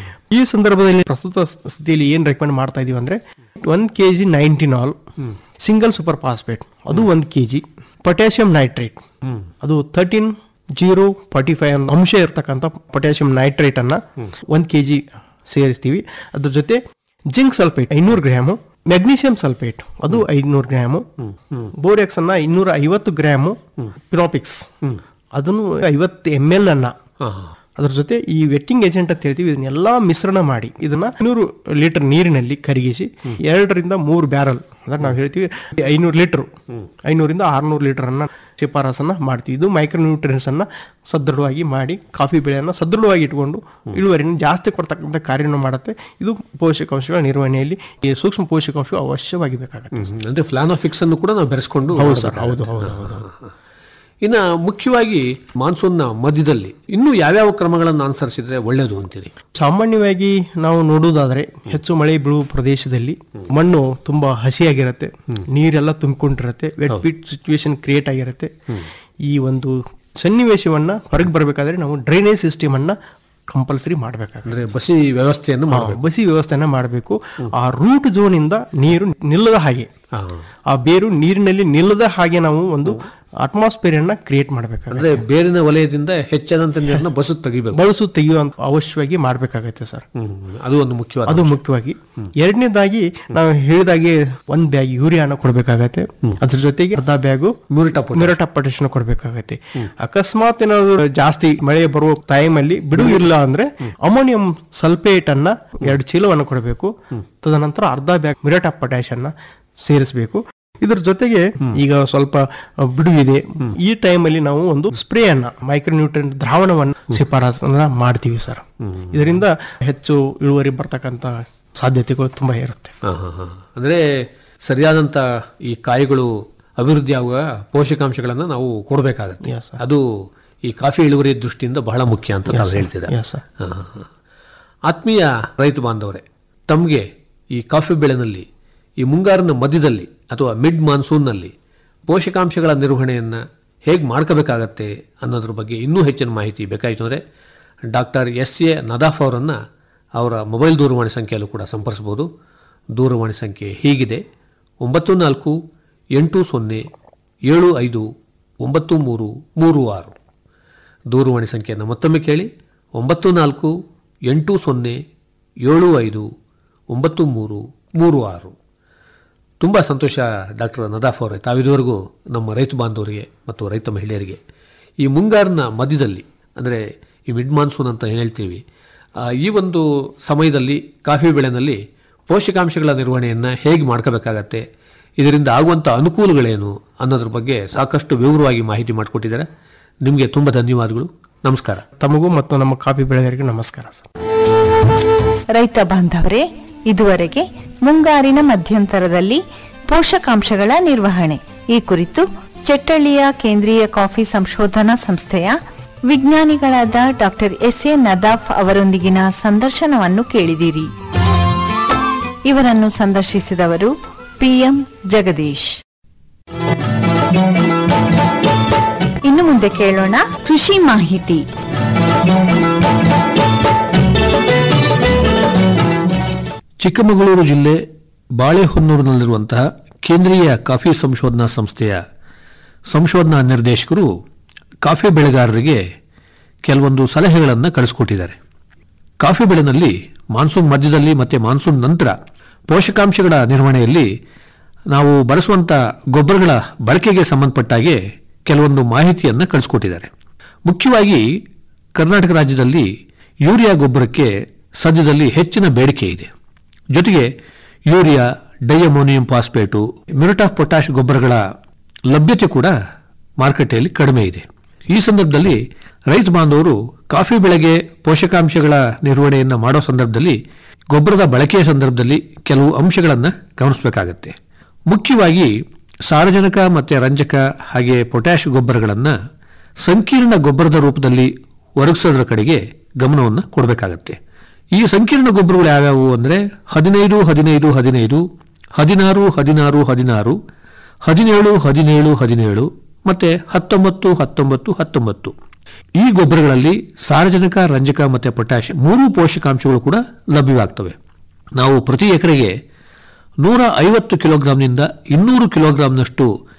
ಈ ಸಂದರ್ಭದಲ್ಲಿ ಪ್ರಸ್ತುತ ಸ್ಥಿತಿಯಲ್ಲಿ ಏನ್ ರೆಕಮೆಂಡ್ ಮಾಡ್ತಾ ಇದೀವಿ ಅಂದ್ರೆ ಒನ್ ಕೆ ಜಿ ನೈಂಟಿನಾಲ್ ಸಿಂಗಲ್ ಸೂಪರ್ ಫಾಸ್ಫೇಟ್ ಅದು ಒಂದು ಕೆ ಜಿ ಪೊಟ್ಯಾಷಿಯಂ ನೈಟ್ರೇಟ್ ಅದು ತರ್ಟೀನ್ ಜೀರೋ ಫಾರ್ಟಿ ಫೈವ್ ಅಂಶ ಇರ್ತಕ್ಕಂಥ ಪೊಟ್ಯಾಷಿಯಂ ನೈಟ್ರೇಟ್ ಅನ್ನ ಒಂದು ಕೆ ಜಿ ಸೇರಿಸ್ತೀವಿ ಅದ್ರ ಜೊತೆ ಜಿಂಕ್ ಸಲ್ಫೇಟ್ ಐನೂರು ಗ್ರಾಮು ಮೆಗ್ನೀಷಿಯಂ ಸಲ್ಫೇಟ್ ಅದು ಐನೂರು ಗ್ರಾಮು ಬೋರೆಕ್ಸ್ ಅನ್ನ ಇನ್ನೂರ ಐವತ್ತು ಗ್ರಾಮು ಪಿನಾಪಿಕ್ಸ್ ಅದನ್ನು ಐವತ್ತು ಎಮ್ ಎಲ್ ಅನ್ನ ಅದ್ರ ಜೊತೆ ಈ ವೆಟ್ಟಿಂಗ್ ಏಜೆಂಟ್ ಅಂತ ಹೇಳ್ತೀವಿ ಇದನ್ನೆಲ್ಲ ಮಿಶ್ರಣ ಮಾಡಿ ಇದನ್ನ ಐನೂರು ಲೀಟರ್ ನೀರಿನಲ್ಲಿ ಕರಗಿಸಿ ಎರಡರಿಂದ ಮೂರು ಬ್ಯಾರಲ್ ಅಂದ್ರೆ ನಾವು ಹೇಳ್ತೀವಿ ಐನೂರು ಲೀಟರ್ ಐನೂರಿಂದ ಆರ್ನೂರು ಲೀಟರ್ ಅನ್ನ ಶಿಫಾರಸನ್ನ ಮಾಡ್ತೀವಿ ಇದು ಮೈಕ್ರೋ ನ್ಯೂಟ್ರಿಯನ್ಸ್ ಅನ್ನ ಸದೃಢವಾಗಿ ಮಾಡಿ ಕಾಫಿ ಬೆಳೆಯನ್ನ ಸದೃಢವಾಗಿ ಇಟ್ಕೊಂಡು ಇಳುವರಿನ ಜಾಸ್ತಿ ಕೊಡ್ತಕ್ಕಂಥ ಕಾರ್ಯವನ್ನು ಮಾಡುತ್ತೆ ಇದು ಪೋಷಕಾಂಶಗಳ ನಿರ್ವಹಣೆಯಲ್ಲಿ ಈ ಸೂಕ್ಷ್ಮ ಪೋಷಕಾಂಶಗಳು ಅವಶ್ಯವಾಗಿ ಬೇಕಾಗುತ್ತೆ ಅಂದ್ರೆ ಫ್ಲಾನೋಫಿಕ್ಸ್ ಅನ್ನು ಕೂಡ ನಾವು ಬೆರೆಸ್ಕೊಂಡು ಹೌದು ಸರ್ ಮಾಡ್ಬೇಕಾಗುತ್ತೆ. ಹೌದು ಹೌದು ಹೌದು ಇನ್ನ ಮುಖ್ಯವಾಗಿ ಮಾನ್ಸೂನ್ನ ಮಧ್ಯದಲ್ಲಿ ಇನ್ನೂ ಯಾವ್ಯಾವ ಕ್ರಮಗಳನ್ನು ಅನುಸರಿಸಿದ್ರೆ ಒಳ್ಳೆಯದು ಅಂತೀರಿ ಸಾಮಾನ್ಯವಾಗಿ ನಾವು ನೋಡುವುದಾದ್ರೆ ಹೆಚ್ಚು ಮಳೆ ಬೀಳುವ ಪ್ರದೇಶದಲ್ಲಿ ಮಣ್ಣು ತುಂಬಾ ಹಸಿಯಾಗಿರುತ್ತೆ ನೀರೆಲ್ಲ ತುಂಬಿಕೊಂಡಿರುತ್ತೆ ವೆಟ್ ಪಿಟ್ ಸಿಚುವೇಶನ್ ಕ್ರಿಯೇಟ್ ಆಗಿರುತ್ತೆ ಈ ಒಂದು ಸನ್ನಿವೇಶವನ್ನ ಹೊರಗೆ ಬರಬೇಕಾದ್ರೆ ನಾವು ಡ್ರೈನೇಜ್ ಸಿಸ್ಟಮ್ ಅನ್ನ ಕಂಪಲ್ಸರಿ ಮಾಡಬೇಕಾಗುತ್ತೆ ಅಂದ್ರೆ ಬಸಿ ವ್ಯವಸ್ಥೆಯನ್ನು ಮಾಡಬೇಕು ಬಸಿ ವ್ಯವಸ್ಥೆನ ಮಾಡಬೇಕು ಆ ರೂಟ್ ಝೋನ್ ಇಂದ ನೀರು ನಿಲ್ಲದ ಹಾಗೆ ಹಾ. ಆ ಬೇರು ನೀರಿನಲ್ಲಿ ನಿಲ್ಲದ ಹಾಗೆ ನಾವು ಒಂದು ಅಟ್ಮಾಸ್ಫಿಯರ್ ಅನ್ನ ಕ್ರಿಯೇಟ್ ಮಾಡಬೇಕಾಗುತ್ತೆ ಅಂದ್ರೆ ಬೇರಿನ ವಲಯದಿಂದ ಹೆಚ್ಚಾದಂತ ನೀರನ್ನ ಬಸು ತೆಗಿಬೇಕು ಬಳಸು ತೆಗೆಯುವಂತ ಅವಶ್ಯವಾಗಿ ಮಾಡಬೇಕಾಗತ್ತೆ ಸರ್ ಹ್ಮ್. ಅದು ಒಂದು ಮುಖ್ಯವಾದ ಅದು ಮುಖ್ಯವಾಗಿ ಎರಡನೇದಾಗಿ ನಾವು ಹೇಳಿದಾಗೆ ಒಂದ್ ಬ್ಯಾಗ್ ಯೂರಿಯಾನ ಕೊಡ್ಬೇಕಾಗತ್ತೆ ಅದ್ರ ಜೊತೆಗೆ ಅರ್ಧ ಬ್ಯಾಗು ಮ್ಯೂರಿಟಾ ಪೊಟ್ಯಾಷ್. ಮಿರಟ ಪೊಟ್ಯಾಷನ್ ಕೊಡ್ಬೇಕಾಗತ್ತೆ ಅಕಸ್ಮಾತ್ ಏನಾದ್ರು ಜಾಸ್ತಿ ಮಳೆ ಬರುವ ಟೈಮ್ ಅಲ್ಲಿ ಬಿಡು ಇಲ್ಲ ಅಂದ್ರೆ ಅಮೋನಿಯಂ ಸಲ್ಫೇಟ್ ಅನ್ನ ಎರಡು ಚೀಲವನ್ನು ಕೊಡಬೇಕು ತದನಂತರ ಅರ್ಧ ಬ್ಯಾಗ್ ಮಿರಟ ಪೊಟ್ಯಾಶ್ ಅನ್ನ ಸೇರಿಸಬೇಕು ಇದ್ರ ಜೊತೆಗೆ ಈಗ ಸ್ವಲ್ಪ ಬಿಡುವಿದೆ ಈ ಟೈಮಲ್ಲಿ ನಾವು ಒಂದು ಸ್ಪ್ರೇ ಅನ್ನ ಮೈಕ್ರೋನ್ಯೂಟ್ರಿಯನ್ ದ್ರಾವಣವನ್ನು ಶಿಫಾರಸನ್ನ ಮಾಡ್ತೀವಿ ಸರ್ ಇದರಿಂದ ಹೆಚ್ಚು ಇಳುವರಿ ಬರ್ತಕ್ಕಂಥ ಸಾಧ್ಯತೆಗಳು ತುಂಬಾ ಇರುತ್ತೆ ಹಾ, ಹಾ, ಹಾ. ಅಂದ್ರೆ ಸರಿಯಾದಂತ ಈ ಕಾಯಿಗಳು ಅಭಿವೃದ್ಧಿ ಆಗುವ ಪೋಷಕಾಂಶಗಳನ್ನ ನಾವು ಕೊಡಬೇಕಾಗತ್ತೆ Yes, sir. ಅದು ಈ ಕಾಫಿ ಇಳುವರಿ ದೃಷ್ಟಿಯಿಂದ ಬಹಳ ಮುಖ್ಯ ಅಂತ ತಾವು ಹೇಳ್ತಿದ್ದಾರೆ Yes, sir. ಹಾ, ಹಾ, ಹಾ. ಆತ್ಮೀಯ ರೈತ ಬಾಂಧವರೇ ತಮಗೆ ಈ ಕಾಫಿ ಬೆಳೆನಲ್ಲಿ ಈ ಮುಂಗಾರಿನ ಮಧ್ಯದಲ್ಲಿ ಅಥವಾ ಮಿಡ್ ಮಾನ್ಸೂನ್ನಲ್ಲಿ ಪೋಷಕಾಂಶಗಳ ನಿರ್ವಹಣೆಯನ್ನು ಹೇಗೆ ಮಾಡ್ಕೋಬೇಕಾಗತ್ತೆ ಅನ್ನೋದ್ರ ಬಗ್ಗೆ ಇನ್ನೂ ಹೆಚ್ಚಿನ ಮಾಹಿತಿ ಬೇಕಾಯಿತು ಅಂದರೆ ಡಾಕ್ಟರ್ ಎಸ್ ಎ ನದಾಫ್ ಅವರನ್ನು ಅವರ ಮೊಬೈಲ್ ದೂರವಾಣಿ ಸಂಖ್ಯೆಯಲ್ಲೂ ಕೂಡ ಸಂಪರ್ಸ್ಬೋದು ದೂರವಾಣಿ ಸಂಖ್ಯೆ ಹೀಗಿದೆ ಒಂಬತ್ತು ನಾಲ್ಕು ಎಂಟು ಸೊನ್ನೆ ಏಳು ಐದು ಒಂಬತ್ತು ಮೂರು ಮೂರು ಆರು ದೂರವಾಣಿ ಸಂಖ್ಯೆಯನ್ನು ಮತ್ತೊಮ್ಮೆ ಕೇಳಿ ಒಂಬತ್ತು ನಾಲ್ಕು ಎಂಟು ಸೊನ್ನೆ ಏಳು ಐದು ಒಂಬತ್ತು ಮೂರು ಮೂರು ಆರು ತುಂಬ ಸಂತೋಷ ಡಾಕ್ಟರ್ ನದಾಫ್ ಅವರೇ ತಾವಿದುವರೆಗೂ ನಮ್ಮ ರೈತ ಬಾಂಧವರಿಗೆ ಮತ್ತು ರೈತ ಮಹಿಳೆಯರಿಗೆ ಈ ಮುಂಗಾರಿನ ಮಧ್ಯದಲ್ಲಿ ಅಂದರೆ ಈ ಮಿಡ್ ಮಾನ್ಸೂನ್ ಅಂತ ಏನ್ ಹೇಳ್ತೀವಿ ಆ, ಈ ಒಂದು ಸಮಯದಲ್ಲಿ ಕಾಫಿ ಬೆಳೆನಲ್ಲಿ ಪೋಷಕಾಂಶಗಳ ನಿರ್ವಹಣೆಯನ್ನು ಹೇಗೆ ಮಾಡ್ಕೋಬೇಕಾಗತ್ತೆ ಇದರಿಂದ ಆಗುವಂಥ ಅನುಕೂಲಗಳೇನು ಅನ್ನೋದ್ರ ಬಗ್ಗೆ ಸಾಕಷ್ಟು ವಿವರವಾಗಿ ಮಾಹಿತಿ ಮಾಡಿಕೊಟ್ಟಿದ್ದಾರೆ ನಿಮಗೆ ತುಂಬ ಧನ್ಯವಾದಗಳು ನಮಸ್ಕಾರ ತಮಗೂ ಮತ್ತು ನಮ್ಮ ಕಾಫಿ ಬೆಳೆಗಾರರಿಗೆ ನಮಸ್ಕಾರ ಸರ್ ರೈತ ಬಾಂಧವರೇ ಇದುವರೆಗೆ ಮುಂಗಾರಿನ ಮಧ್ಯಂತರದಲ್ಲಿ ಪೋಷಕಾಂಶಗಳ ನಿರ್ವಹಣೆ ಈ ಕುರಿತು ಚೆಟ್ಟಳ್ಳಿಯ ಕೇಂದ್ರೀಯ ಕಾಫಿ ಸಂಶೋಧನಾ ಸಂಸ್ಥೆಯ ವಿಜ್ಞಾನಿಗಳಾದ ಡಾಕ್ಟರ್ ಎಸ್ ಎ ನದಾಫ್ ಅವರೊಂದಿಗಿನ ಸಂದರ್ಶನವನ್ನು ಕೇಳಿದಿರಿ ಇವರನ್ನು ಸಂದರ್ಶಿಸಿದವರು ಪಿಎಂ ಜಗದೀಶ್ ಇನ್ನು ಮುಂದೆ ಕೇಳೋಣ ಕೃಷಿ ಮಾಹಿತಿ ಚಿಕ್ಕಮಗಳೂರು ಜಿಲ್ಲೆ ಬಾಳೆಹೊನ್ನೂರಿನಲ್ಲಿರುವಂತಹ ಕೇಂದ್ರೀಯ ಕಾಫಿ ಸಂಶೋಧನಾ ಸಂಸ್ಥೆಯ ಸಂಶೋಧನಾ ನಿರ್ದೇಶಕರು ಕಾಫಿ ಬೆಳೆಗಾರರಿಗೆ ಕೆಲವೊಂದು ಸಲಹೆಗಳನ್ನು ಕಳಿಸ್ಕೊಟ್ಟಿದ್ದಾರೆ ಕಾಫಿ ಬೆಳೆನಲ್ಲಿ ಮಾನ್ಸೂನ್ ಮಧ್ಯದಲ್ಲಿ ಮತ್ತು ಮಾನ್ಸೂನ್ ನಂತರ ಪೋಷಕಾಂಶಗಳ ನಿರ್ವಹಣೆಯಲ್ಲಿ ನಾವು ಬಳಸುವಂಥ ಗೊಬ್ಬರಗಳ ಬಳಕೆಗೆ ಸಂಬಂಧಪಟ್ಟಾಗೆ ಕೆಲವೊಂದು ಮಾಹಿತಿಯನ್ನು ಕಳಿಸ್ಕೊಟ್ಟಿದ್ದಾರೆ ಮುಖ್ಯವಾಗಿ ಕರ್ನಾಟಕ ರಾಜ್ಯದಲ್ಲಿ ಯೂರಿಯಾ ಗೊಬ್ಬರಕ್ಕೆ ಸದ್ಯದಲ್ಲಿ ಹೆಚ್ಚಿನ ಬೇಡಿಕೆ ಇದೆ ಜೊತೆಗೆ urea diammonium phosphate muriate of potash ಗೊಬ್ಬರಗಳ ಲಭ್ಯತೆ ಕೂಡ ಮಾರುಕಟ್ಟೆಯಲ್ಲಿ ಕಡಿಮೆ ಇದೆ ಈ ಸಂದರ್ಭದಲ್ಲಿ ರೈತ ಬಾಂಧವರು ಕಾಫಿ ಬೆಳೆಗೆ ಪೋಷಕಾಂಶಗಳ ನಿರ್ವಹಣೆಯನ್ನು ಮಾಡೋ ಸಂದರ್ಭದಲ್ಲಿ ಗೊಬ್ಬರದ ಬಳಕೆಯ ಸಂದರ್ಭದಲ್ಲಿ ಕೆಲವು ಅಂಶಗಳನ್ನು ಗಮನಿಸಬೇಕಾಗತ್ತೆ ಮುಖ್ಯವಾಗಿ ಸಾರಜನಕ ಮತ್ತು ರಂಜಕ ಹಾಗೆ ಪೊಟ್ಯಾಶ್ ಗೊಬ್ಬರಗಳನ್ನು ಸಂಕೀರ್ಣ ಗೊಬ್ಬರದ ರೂಪದಲ್ಲಿ ಒದಗಿಸೋದ್ರ ಕಡೆಗೆ ಗಮನವನ್ನು ಕೊಡಬೇಕಾಗತ್ತೆ ಈ ಸಂಕೀರ್ಣ ಗೊಬ್ಬರಗಳು ಯಾವ್ಯಾವು ಅಂದರೆ ಹದಿನೈದು ಹದಿನೈದು ಹದಿನೈದು ಹದಿನಾರು ಹದಿನಾರು ಹದಿನಾರು ಹದಿನೇಳು ಹದಿನೇಳು ಹದಿನೇಳು ಮತ್ತೆ ಹತ್ತೊಂಬತ್ತು ಹತ್ತೊಂಬತ್ತು ಹತ್ತೊಂಬತ್ತು ಈ ಗೊಬ್ಬರಗಳಲ್ಲಿ ಸಾರಜನಕ ರಂಜಕ ಮತ್ತು ಪೊಟ್ಯಾಶ್ ಮೂರು ಪೋಷಕಾಂಶಗಳು ಕೂಡ ಲಭ್ಯವಾಗ್ತವೆ ನಾವು ಪ್ರತಿ ಎಕರೆಗೆ ನೂರ ಐವತ್ತು ಕಿಲೋಗ್ರಾಂನಿಂದ ಇನ್ನೂರು ಕಿಲೋಗ್ರಾಂನಷ್ಟು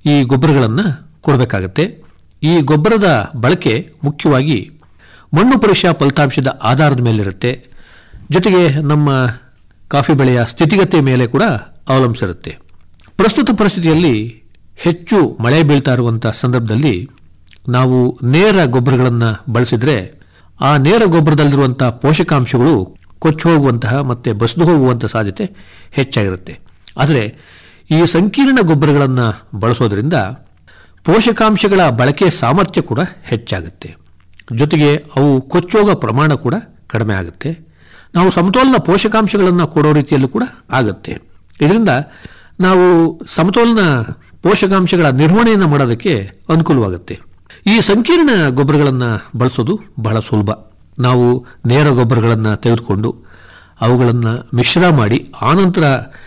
ಈ ಗೊಬ್ಬರಗಳನ್ನು ಕೊಡಬೇಕಾಗತ್ತೆ ಈ ಗೊಬ್ಬರದ ಬಳಕೆ ಮುಖ್ಯವಾಗಿ ಮಣ್ಣು ಪರೀಕ್ಷಾ ಫಲಿತಾಂಶದ ಆಧಾರದ ಮೇಲಿರುತ್ತೆ ಜೊತೆಗೆ ನಮ್ಮ ಕಾಫಿ ಬೆಳೆಯ ಸ್ಥಿತಿಗತಿ ಮೇಲೆ ಕೂಡ ಅವಲಂಬಿಸಿರುತ್ತೆ ಪ್ರಸ್ತುತ ಪರಿಸ್ಥಿತಿಯಲ್ಲಿ ಹೆಚ್ಚು ಮಳೆ ಬೀಳ್ತಾ ಇರುವಂಥ ಸಂದರ್ಭದಲ್ಲಿ ನಾವು ನೇರ ಗೊಬ್ಬರಗಳನ್ನು ಬಳಸಿದರೆ ಆ ನೇರ ಗೊಬ್ಬರದಲ್ಲಿರುವಂಥ ಪೋಷಕಾಂಶಗಳು ಕೊಚ್ಚಿ ಹೋಗುವಂತಹ ಮತ್ತು ಬಸಿದು ಹೋಗುವಂಥ ಸಾಧ್ಯತೆ ಹೆಚ್ಚಾಗಿರುತ್ತೆ ಆದರೆ ಈ ಸಂಕೀರ್ಣ ಗೊಬ್ಬರಗಳನ್ನು ಬಳಸೋದ್ರಿಂದ ಪೋಷಕಾಂಶಗಳ ಬಳಕೆ ಸಾಮರ್ಥ್ಯ ಕೂಡ ಹೆಚ್ಚಾಗುತ್ತೆ ಜೊತೆಗೆ ಅವು ಕೊಚ್ಚೋಗೋ ಪ್ರಮಾಣ ಕೂಡ ಕಡಿಮೆ ಆಗುತ್ತೆ ನಾವು ಸಮತೋಲನ ಪೋಷಕಾಂಶಗಳನ್ನು ಕೊಡೋ ರೀತಿಯಲ್ಲೂ ಕೂಡ ಆಗುತ್ತೆ ಇದರಿಂದ ನಾವು ಸಮತೋಲನ ಪೋಷಕಾಂಶಗಳ ನಿರ್ವಹಣೆಯನ್ನು ಮಾಡೋದಕ್ಕೆ ಅನುಕೂಲವಾಗುತ್ತೆ ಈ ಸಂಕೀರ್ಣ ಗೊಬ್ಬರಗಳನ್ನು ಬಳಸೋದು ಬಹಳ ಸುಲಭ ನಾವು ನೇರ ಗೊಬ್ಬರಗಳನ್ನು ತೆಗೆದುಕೊಂಡು ಅವುಗಳನ್ನು ಮಿಶ್ರ ಮಾಡಿ ಆನಂತರ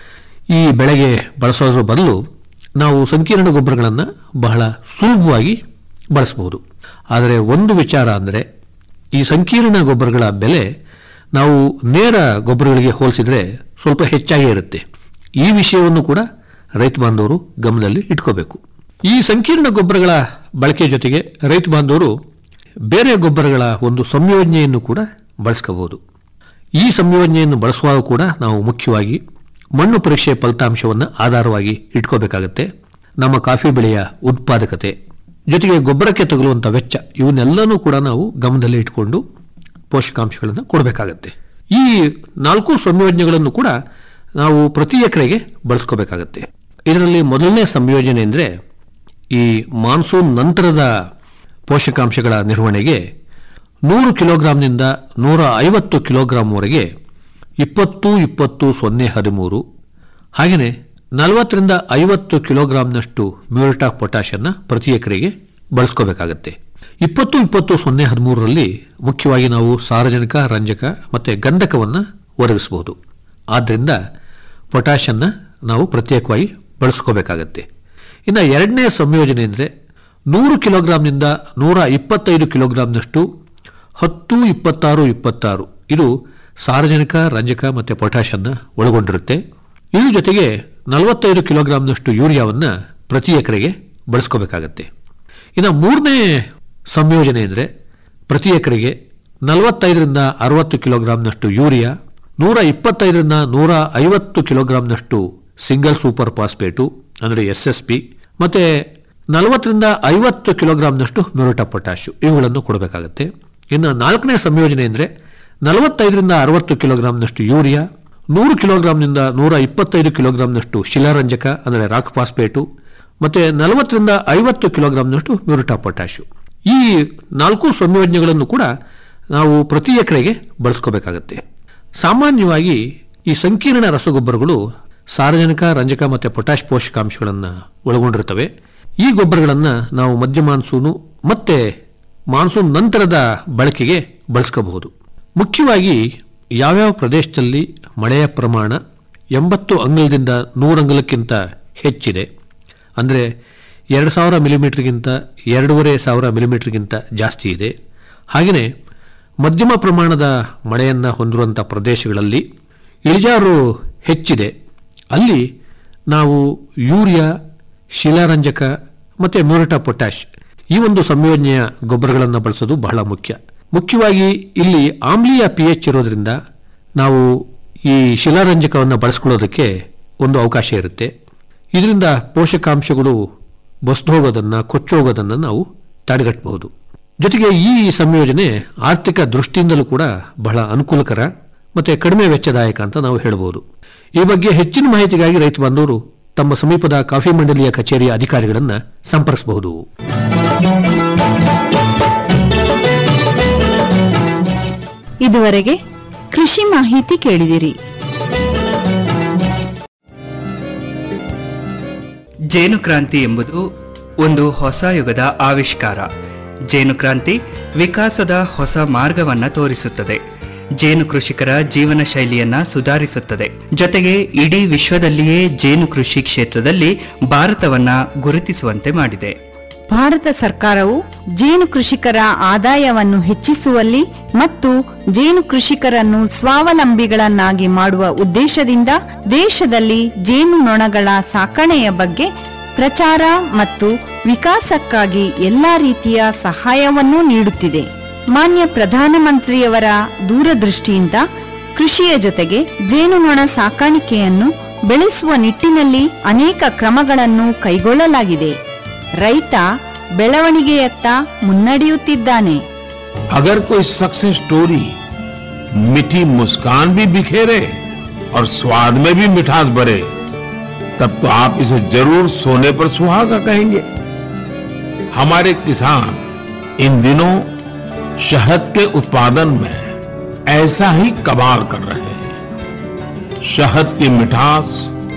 ಈ ಬೆಳೆಗೆ ಬಳಸೋದ್ರ ಬದಲು ನಾವು ಸಂಕೀರ್ಣ ಗೊಬ್ಬರಗಳನ್ನು ಬಹಳ ಸುಲಭವಾಗಿ ಬಳಸಬಹುದು ಆದರೆ ಒಂದು ವಿಚಾರ ಅಂದರೆ ಈ ಸಂಕೀರ್ಣ ಗೊಬ್ಬರಗಳ ಬೆಲೆ ನಾವು ನೇರ ಗೊಬ್ಬರಗಳಿಗೆ ಹೋಲಿಸಿದರೆ ಸ್ವಲ್ಪ ಹೆಚ್ಚಾಗೇ ಇರುತ್ತೆ ಈ ವಿಷಯವನ್ನು ಕೂಡ ರೈತ ಬಾಂಧವರು ಗಮನದಲ್ಲಿ ಇಟ್ಕೋಬೇಕು ಈ ಸಂಕೀರ್ಣ ಗೊಬ್ಬರಗಳ ಬಳಕೆ ಜೊತೆಗೆ ರೈತ ಬಾಂಧವರು ಬೇರೆ ಗೊಬ್ಬರಗಳ ಒಂದು ಸಂಯೋಜನೆಯನ್ನು ಕೂಡ ಬಳಸ್ಕೋಬಹುದು ಈ ಸಂಯೋಜನೆಯನ್ನು ಬಳಸುವಾಗ ಕೂಡ ನಾವು ಮುಖ್ಯವಾಗಿ ಮಣ್ಣು ಪರೀಕ್ಷೆ ಫಲಿತಾಂಶವನ್ನು ಆಧಾರವಾಗಿ ಇಟ್ಕೋಬೇಕಾಗತ್ತೆ ನಮ್ಮ ಕಾಫಿ ಬೆಳೆಯ ಉತ್ಪಾದಕತೆ ಜೊತೆಗೆ ಗೊಬ್ಬರಕ್ಕೆ ತಗುಲುವಂಥ ವೆಚ್ಚ ಇವನ್ನೆಲ್ಲನೂ ಕೂಡ ನಾವು ಗಮನದಲ್ಲಿ ಇಟ್ಕೊಂಡು ಪೋಷಕಾಂಶಗಳನ್ನು ಕೊಡಬೇಕಾಗತ್ತೆ ಈ ನಾಲ್ಕು ಸಂಯೋಜನೆಗಳನ್ನು ಕೂಡ ನಾವು ಪ್ರತಿ ಎಕರೆಗೆ ಬಳಸ್ಕೋಬೇಕಾಗತ್ತೆ ಇದರಲ್ಲಿ ಮೊದಲನೇ ಸಂಯೋಜನೆ ಅಂದರೆ ಈ ಮಾನ್ಸೂನ್ ನಂತರದ ಪೋಷಕಾಂಶಗಳ ನಿರ್ವಹಣೆಗೆ ನೂರು ಕಿಲೋಗ್ರಾಂನಿಂದ ನೂರ ಐವತ್ತು ಕಿಲೋಗ್ರಾಂವರೆಗೆ ಇಪ್ಪತ್ತು ಇಪ್ಪತ್ತು ಸೊನ್ನೆ ಹದಿಮೂರು ಹಾಗೆಯೇ ನಲವತ್ತರಿಂದ ಐವತ್ತು ಕಿಲೋಗ್ರಾಂನಷ್ಟು ಮ್ಯೂರಿಟ್ ಆಫ್ ಪೊಟ್ಯಾಷನ್ನು ಪ್ರತಿ ಎಕರೆಗೆ ಬಳಸ್ಕೋಬೇಕಾಗತ್ತೆ ಇಪ್ಪತ್ತು ಇಪ್ಪತ್ತು ಸೊನ್ನೆ ಹದಿಮೂರರಲ್ಲಿ ಮುಖ್ಯವಾಗಿ ನಾವು ಸಾರಜನಕ ರಂಜಕ ಮತ್ತು ಗಂಧಕವನ್ನು ಒದಗಿಸಬಹುದು ಆದ್ದರಿಂದ ಪೊಟ್ಯಾಷನ್ನು ನಾವು ಪ್ರತ್ಯೇಕವಾಗಿ ಬಳಸ್ಕೋಬೇಕಾಗತ್ತೆ ಇನ್ನು ಎರಡನೇ ಸಂಯೋಜನೆ ಅಂದರೆ ನೂರು ಕಿಲೋಗ್ರಾಂನಿಂದ ನೂರ ಇಪ್ಪತ್ತೈದು ಕಿಲೋಗ್ರಾಂನಷ್ಟು ಹತ್ತು ಇಪ್ಪತ್ತಾರು ಇಪ್ಪತ್ತಾರು ಇದು ಸಾರಜನಕ ರಂಜಕ ಮತ್ತು ಪೊಟ್ಯಾಷನ್ನು ಒಳಗೊಂಡಿರುತ್ತೆ ಇದ್ರ ಜೊತೆಗೆ ನಲವತ್ತೈದು ಕಿಲೋಗ್ರಾಂನಷ್ಟು ಯೂರಿಯಾವನ್ನು ಪ್ರತಿ ಎಕರೆಗೆ ಬಳಸ್ಕೋಬೇಕಾಗತ್ತೆ ಇನ್ನು ಮೂರನೇ ಸಂಯೋಜನೆ ಅಂದರೆ ಪ್ರತಿ ಎಕರೆಗೆ ನಲವತ್ತೈದರಿಂದ ಅರವತ್ತು ಕಿಲೋಗ್ರಾಂನಷ್ಟು ಯೂರಿಯಾ ನೂರ ಇಪ್ಪತ್ತೈದರಿಂದ ನೂರ ಐವತ್ತು ಕಿಲೋಗ್ರಾಂನಷ್ಟು ಸಿಂಗಲ್ ಸೂಪರ್ ಫಾಸ್ಫೇಟು ಅಂದರೆ ಎಸ್ ಎಸ್ ಪಿ ಮತ್ತು ನಲವತ್ತರಿಂದ ಐವತ್ತು ಕಿಲೋಗ್ರಾಂನಷ್ಟು ಮ್ಯೂರಿಟ ಪೊಟ್ಯಾಶು ಇವುಗಳನ್ನು ಕೊಡಬೇಕಾಗತ್ತೆ ಇನ್ನು ನಾಲ್ಕನೇ ಸಂಯೋಜನೆ ಅಂದರೆ ನಲವತ್ತೈದರಿಂದ ಅರವತ್ತು ಕಿಲೋಗ್ರಾಂನಷ್ಟು ಯೂರಿಯಾ ನೂರು ಕಿಲೋಗ್ರಾಂನಿಂದ ನೂರ ಇಪ್ಪತ್ತೈದು ಕಿಲೋಗ್ರಾಂನಷ್ಟು ಶಿಲಾರಂಜಕ ಅಂದರೆ ರಾಕ್ ಫಾಸ್ಫೇಟು ಮತ್ತು ನಲವತ್ತರಿಂದ ಐವತ್ತು ಕಿಲೋಗ್ರಾಂನಷ್ಟು ಮ್ಯೂರಿಟಾ ಪೊಟ್ಯಾಶು ಈ ನಾಲ್ಕು ಸಂಯೋಜನೆಗಳನ್ನು ಕೂಡ ನಾವು ಪ್ರತಿ ಎಕರೆಗೆ ಬಳಸ್ಕೋಬೇಕಾಗತ್ತೆ ಸಾಮಾನ್ಯವಾಗಿ ಈ ಸಂಕೀರ್ಣ ರಸಗೊಬ್ಬರಗಳು ಸಾರಜನಕ ರಂಜಕ ಮತ್ತು ಪೊಟ್ಯಾಶ್ ಪೋಷಕಾಂಶಗಳನ್ನು ಒಳಗೊಂಡಿರ್ತವೆ ಈ ಗೊಬ್ಬರಗಳನ್ನು ನಾವು ಮಧ್ಯ ಮಾನ್ಸೂನು ಮತ್ತು ಮಾನ್ಸೂನ್ ನಂತರದ ಬಳಕೆಗೆ ಬಳಸ್ಕೋಬಹುದು ಮುಖ್ಯವಾಗಿ ಯಾವ್ಯಾವ ಪ್ರದೇಶದಲ್ಲಿ ಮಳೆಯ ಪ್ರಮಾಣ ಎಂಬತ್ತು ಅಂಗಲದಿಂದ ನೂರು ಅಂಗಲಕ್ಕಿಂತ ಹೆಚ್ಚಿದೆ ಅಂದರೆ ಎರಡು ಸಾವಿರ ಮಿಲಿಮೀಟ್ರಿಗಿಂತ ಎರಡೂವರೆ ಸಾವಿರ ಮಿಲಿಮೀಟ್ರಿಗಿಂತ ಜಾಸ್ತಿ ಇದೆ ಹಾಗೆಯೇ ಮಧ್ಯಮ ಪ್ರಮಾಣದ ಮಳೆಯನ್ನು ಹೊಂದಿರುವಂಥ ಪ್ರದೇಶಗಳಲ್ಲಿ ಇಳಿಜಾರು ಹೆಚ್ಚಿದೆ ಅಲ್ಲಿ ನಾವು ಯೂರಿಯಾ ಶಿಲಾರಂಜಕ ಮತ್ತು ಮ್ಯೂರಿಟಾ ಪೊಟ್ಯಾಶ್ ಈ ಒಂದು ಸಂಯೋಜನೆಯ ಗೊಬ್ಬರಗಳನ್ನು ಬಳಸೋದು ಬಹಳ ಮುಖ್ಯ ಮುಖ್ಯವಾಗಿ ಇಲ್ಲಿ ಆಮ್ಲೀಯ ಪಿ ಎಚ್ ಇರೋದ್ರಿಂದ ನಾವು ಈ ಶಿಲಾರಂಜಕವನ್ನು ಬಳಸ್ಕೊಳ್ಳೋದಕ್ಕೆ ಒಂದು ಅವಕಾಶ ಇರುತ್ತೆ ಇದರಿಂದ ಪೋಷಕಾಂಶಗಳು ಬಸ್ದು ಹೋಗೋದನ್ನು ಕೊಚ್ಚೋಗೋದನ್ನು ನಾವು ತಡೆಗಟ್ಟಬಹುದು ಜೊತೆಗೆ ಈ ಸಂಯೋಜನೆ ಆರ್ಥಿಕ ದೃಷ್ಟಿಯಿಂದಲೂ ಕೂಡ ಬಹಳ ಅನುಕೂಲಕರ ಮತ್ತು ಕಡಿಮೆ ವೆಚ್ಚದಾಯಕ ಅಂತ ನಾವು ಹೇಳಬಹುದು ಈ ಬಗ್ಗೆ ಹೆಚ್ಚಿನ ಮಾಹಿತಿಗಾಗಿ ರೈತ ಬಾಂಧವರು ತಮ್ಮ ಸಮೀಪದ ಕಾಫಿ ಮಂಡಳಿಯ ಕಚೇರಿಯ ಅಧಿಕಾರಿಗಳನ್ನು ಸಂಪರ್ಕಿಸಬಹುದು ಇದುವರೆಗೆ ಕೃಷಿ ಮಾಹಿತಿ ಕೇಳಿದಿರಿ ಜೇನು ಕ್ರಾಂತಿ ಎಂಬುದು ಒಂದು ಹೊಸ ಯುಗದ ಆವಿಷ್ಕಾರ ಜೇನು ಕ್ರಾಂತಿ ವಿಕಾಸದ ಹೊಸ ಮಾರ್ಗವನ್ನ ತೋರಿಸುತ್ತದೆ ಜೇನು ಕೃಷಿಕರ ಜೀವನ ಶೈಲಿಯನ್ನ ಸುಧಾರಿಸುತ್ತದೆ ಜೊತೆಗೆ ಇಡೀ ವಿಶ್ವದಲ್ಲಿಯೇ ಜೇನು ಕೃಷಿ ಕ್ಷೇತ್ರದಲ್ಲಿ ಭಾರತವನ್ನ ಗುರುತಿಸುವಂತೆ ಮಾಡಿದೆ ಭಾರತ ಸರ್ಕಾರವು ಜೇನು ಕೃಷಿಕರ ಆದಾಯವನ್ನು ಹೆಚ್ಚಿಸುವಲ್ಲಿ ಮತ್ತು ಜೇನು ಕೃಷಿಕರನ್ನು ಸ್ವಾವಲಂಬಿಗಳನ್ನಾಗಿ ಮಾಡುವ ಉದ್ದೇಶದಿಂದ ದೇಶದಲ್ಲಿ ಜೇನು ನೊಣಗಳ ಸಾಕಣೆಯ ಬಗ್ಗೆ ಪ್ರಚಾರ ಮತ್ತು ವಿಕಾಸಕ್ಕಾಗಿ ಎಲ್ಲಾ ರೀತಿಯ ಸಹಾಯವನ್ನೂ ನೀಡುತ್ತಿದೆ ಮಾನ್ಯ ಪ್ರಧಾನಮಂತ್ರಿಯವರ ದೂರದೃಷ್ಟಿಯಿಂದ ಕೃಷಿಯ ಜೊತೆಗೆ ಜೇನುನೊಣ ಸಾಕಾಣಿಕೆಯನ್ನು ಬೆಳೆಸುವ ನಿಟ್ಟಿನಲ್ಲಿ ಅನೇಕ ಕ್ರಮಗಳನ್ನು ಕೈಗೊಳ್ಳಲಾಗಿದೆ ರೈತ ಬೆಳವಣಿಗೆಯತ್ತ ಮುನ್ನಡೆಯುತ್ತಿದ್ದಾನೆ अगर कोई सक्सेस स्टोरी मीठी मुस्कान भी बिखेरे और स्वाद में भी मिठास भरे तब तो आप इसे जरूर सोने पर सुहागा कहेंगे हमारे किसान इन दिनों शहद के उत्पादन में ऐसा ही कमाल कर रहे हैं शहद की मिठास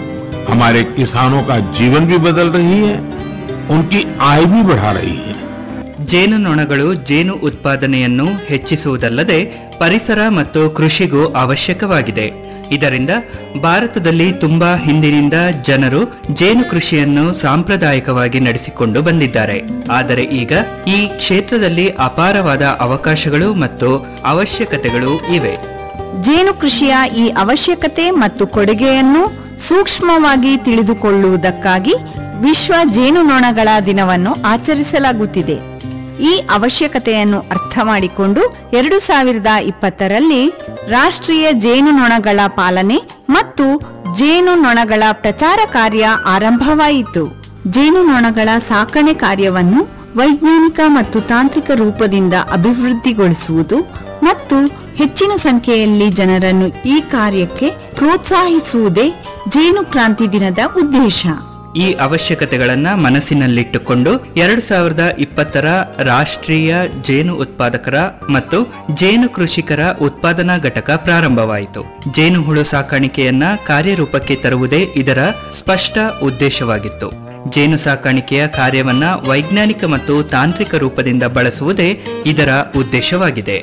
हमारे किसानों का जीवन भी बदल रही है उनकी आय भी बढ़ा रही है ಜೇನುನೊಣಗಳು ಜೇನು ಉತ್ಪಾದನೆಯನ್ನು ಹೆಚ್ಚಿಸುವುದಲ್ಲದೆ ಪರಿಸರ ಮತ್ತು ಕೃಷಿಗೂ ಅವಶ್ಯಕವಾಗಿದೆ ಇದರಿಂದ ಭಾರತದಲ್ಲಿ ತುಂಬಾ ಹಿಂದಿನಿಂದ ಜನರು ಜೇನು ಕೃಷಿಯನ್ನು ಸಾಂಪ್ರದಾಯಿಕವಾಗಿ ನಡೆಸಿಕೊಂಡು ಬಂದಿದ್ದಾರೆ ಆದರೆ ಈಗ ಈ ಕ್ಷೇತ್ರದಲ್ಲಿ ಅಪಾರವಾದ ಅವಕಾಶಗಳು ಮತ್ತು ಅವಶ್ಯಕತೆಗಳು ಇವೆ ಜೇನು ಕೃಷಿಯ ಈ ಅವಶ್ಯಕತೆ ಮತ್ತು ಕೊಡುಗೆಯನ್ನು ಸೂಕ್ಷ್ಮವಾಗಿ ತಿಳಿದುಕೊಳ್ಳುವುದಕ್ಕಾಗಿ ವಿಶ್ವ ಜೇನುನೊಣಗಳ ದಿನವನ್ನು ಆಚರಿಸಲಾಗುತ್ತಿದೆ ಈ ಅವಶ್ಯಕತೆಯನ್ನು ಅರ್ಥ ಮಾಡಿಕೊಂಡು ಎರಡು ಸಾವಿರದ ಇಪ್ಪತ್ತರಲ್ಲಿ ರಾಷ್ಟ್ರೀಯ ಜೇನುನೊಣಗಳ ಪಾಲನೆ ಮತ್ತು ಜೇನುನೊಣಗಳ ಪ್ರಚಾರ ಕಾರ್ಯ ಆರಂಭವಾಯಿತು ಜೇನುನೊಣಗಳ ಸಾಕಣೆ ಕಾರ್ಯವನ್ನು ವೈಜ್ಞಾನಿಕ ಮತ್ತು ತಾಂತ್ರಿಕ ರೂಪದಿಂದ ಅಭಿವೃದ್ಧಿಗೊಳಿಸುವುದು ಮತ್ತು ಹೆಚ್ಚಿನ ಸಂಖ್ಯೆಯಲ್ಲಿ ಜನರನ್ನು ಈ ಕಾರ್ಯಕ್ಕೆ ಪ್ರೋತ್ಸಾಹಿಸುವುದೇ ಜೇನು ಕ್ರಾಂತಿ ದಿನದ ಉದ್ದೇಶ ಈ ಅವಶ್ಯಕತೆಗಳನ್ನ ಮನಸ್ಸಿನಲ್ಲಿಟ್ಟುಕೊಂಡು ಎರಡು ಸಾವಿರದ ಇಪ್ಪತ್ತರ ರಾಷ್ಟ್ರೀಯ ಜೇನು ಉತ್ಪಾದಕರ ಮತ್ತು ಜೇನು ಕೃಷಿಕರ ಉತ್ಪಾದನಾ ಘಟಕ ಪ್ರಾರಂಭವಾಯಿತು ಜೇನು ಹುಳು ಸಾಕಾಣಿಕೆಯನ್ನ ಕಾರ್ಯರೂಪಕ್ಕೆ ತರುವುದೇ ಇದರ ಸ್ಪಷ್ಟ ಉದ್ದೇಶವಾಗಿತ್ತು ಜೇನು ಸಾಕಾಣಿಕೆಯ ಕಾರ್ಯವನ್ನ ವೈಜ್ಞಾನಿಕ ಮತ್ತು ತಾಂತ್ರಿಕ ರೂಪದಿಂದ ಬಳಸುವುದೇ ಇದರ ಉದ್ದೇಶವಾಗಿದೆ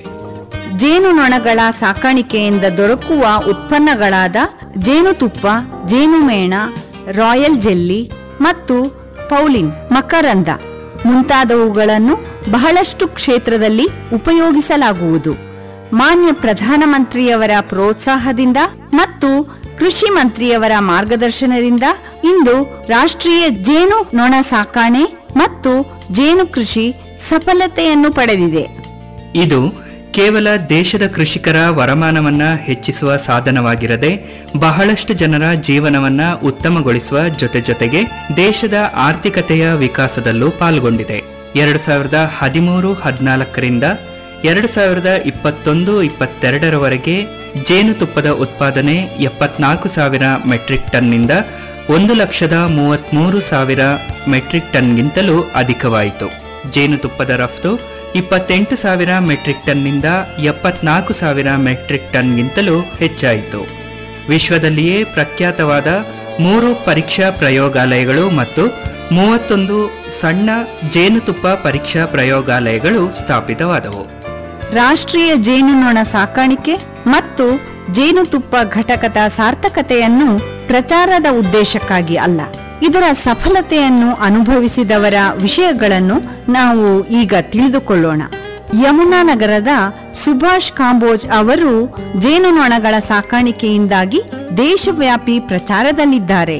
ಜೇನುನೊಣಗಳ ಸಾಕಾಣಿಕೆಯಿಂದ ದೊರಕುವ ಉತ್ಪನ್ನಗಳಾದ ಜೇನುತುಪ್ಪ ಜೇನುಮೇಣ ರಾಯಲ್ ಜೆಲ್ಲಿ ಮತ್ತು ಪೌಲಿನ್ ಮಕರಂದ ಮುಂತಾದವುಗಳನ್ನು ಬಹಳಷ್ಟು ಕ್ಷೇತ್ರದಲ್ಲಿ ಉಪಯೋಗಿಸಲಾಗುವುದು ಮಾನ್ಯ ಪ್ರಧಾನಮಂತ್ರಿಯವರ ಪ್ರೋತ್ಸಾಹದಿಂದ ಮತ್ತು ಕೃಷಿ ಮಂತ್ರಿಯವರ ಮಾರ್ಗದರ್ಶನದಿಂದ ಇಂದು ರಾಷ್ಟ್ರೀಯ ಜೇನು ನೊಣ ಸಾಕಾಣೆ ಮತ್ತು ಜೇನು ಕೃಷಿ ಸಫಲತೆಯನ್ನು ಪಡೆದಿದೆ ಇದು ಕೇವಲ ದೇಶದ ಕೃಷಿಕರ ವರಮಾನವನ್ನ ಹೆಚ್ಚಿಸುವ ಸಾಧನವಾಗಿರದೆ ಬಹಳಷ್ಟು ಜನರ ಜೀವನವನ್ನ ಉತ್ತಮಗೊಳಿಸುವ ಜೊತೆ ಜೊತೆಗೆ ದೇಶದ ಆರ್ಥಿಕತೆಯ ವಿಕಾಸದಲ್ಲೂ ಪಾಲ್ಗೊಂಡಿದೆ ಎರಡು ಸಾವಿರದ ಹದಿಮೂರು ಹದಿನಾಲ್ಕರಿಂದ ಎರಡು ಸಾವಿರದ ಇಪ್ಪತ್ತೊಂದು ಇಪ್ಪತ್ತೆರಡರವರೆಗೆ ಜೇನುತುಪ್ಪದ ಉತ್ಪಾದನೆ ಎಪ್ಪತ್ನಾಲ್ಕು ಸಾವಿರ ಮೆಟ್ರಿಕ್ ಟನ್ನಿಂದ ಒಂದು ಲಕ್ಷದ ಮೂವತ್ಮೂರು ಸಾವಿರ ಮೆಟ್ರಿಕ್ ಟನ್ಗಿಂತಲೂ ಅಧಿಕವಾಯಿತು ಜೇನುತುಪ್ಪದ ರಫ್ತು ಇಪ್ಪತ್ತೆಂಟು ಸಾವಿರ ಮೆಟ್ರಿಕ್ ಟನ್ನಿಂದ ಎಪ್ಪತ್ನಾಲ್ಕು ಸಾವಿರ ಮೆಟ್ರಿಕ್ ಟನ್ಗಿಂತಲೂ ಹೆಚ್ಚಾಯಿತು ವಿಶ್ವದಲ್ಲಿಯೇ ಪ್ರಖ್ಯಾತವಾದ ಮೂರು ಪರೀಕ್ಷಾ ಪ್ರಯೋಗಾಲಯಗಳು ಮತ್ತು ಮೂವತ್ತೊಂದು ಸಣ್ಣ ಜೇನುತುಪ್ಪ ಪರೀಕ್ಷಾ ಪ್ರಯೋಗಾಲಯಗಳು ಸ್ಥಾಪಿತವಾದವು ರಾಷ್ಟ್ರೀಯ ಜೇನುನೊಣ ಸಾಕಾಣಿಕೆ ಮತ್ತು ಜೇನುತುಪ್ಪ ಘಟಕದ ಸಾರ್ಥಕತೆಯನ್ನು ಪ್ರಚಾರದ ಉದ್ದೇಶಕ್ಕಾಗಿ ಅಲ್ಲ ಇದರ ಸಫಲತೆಯನ್ನು ಅನುಭವಿಸಿದವರ ವಿಷಯಗಳನ್ನು ನಾವು ಈಗ ತಿಳಿದುಕೊಳ್ಳೋಣ ಯಮುನಾ ನಗರದ ಸುಭಾಷ್ ಕಾಂಬೋಜ್ ಅವರು ಜೇನುನೊಣಗಳ ಸಾಕಾಣಿಕೆಯಿಂದಾಗಿ ದೇಶವ್ಯಾಪಿ ಪ್ರಚಾರದಲ್ಲಿದ್ದಾರೆ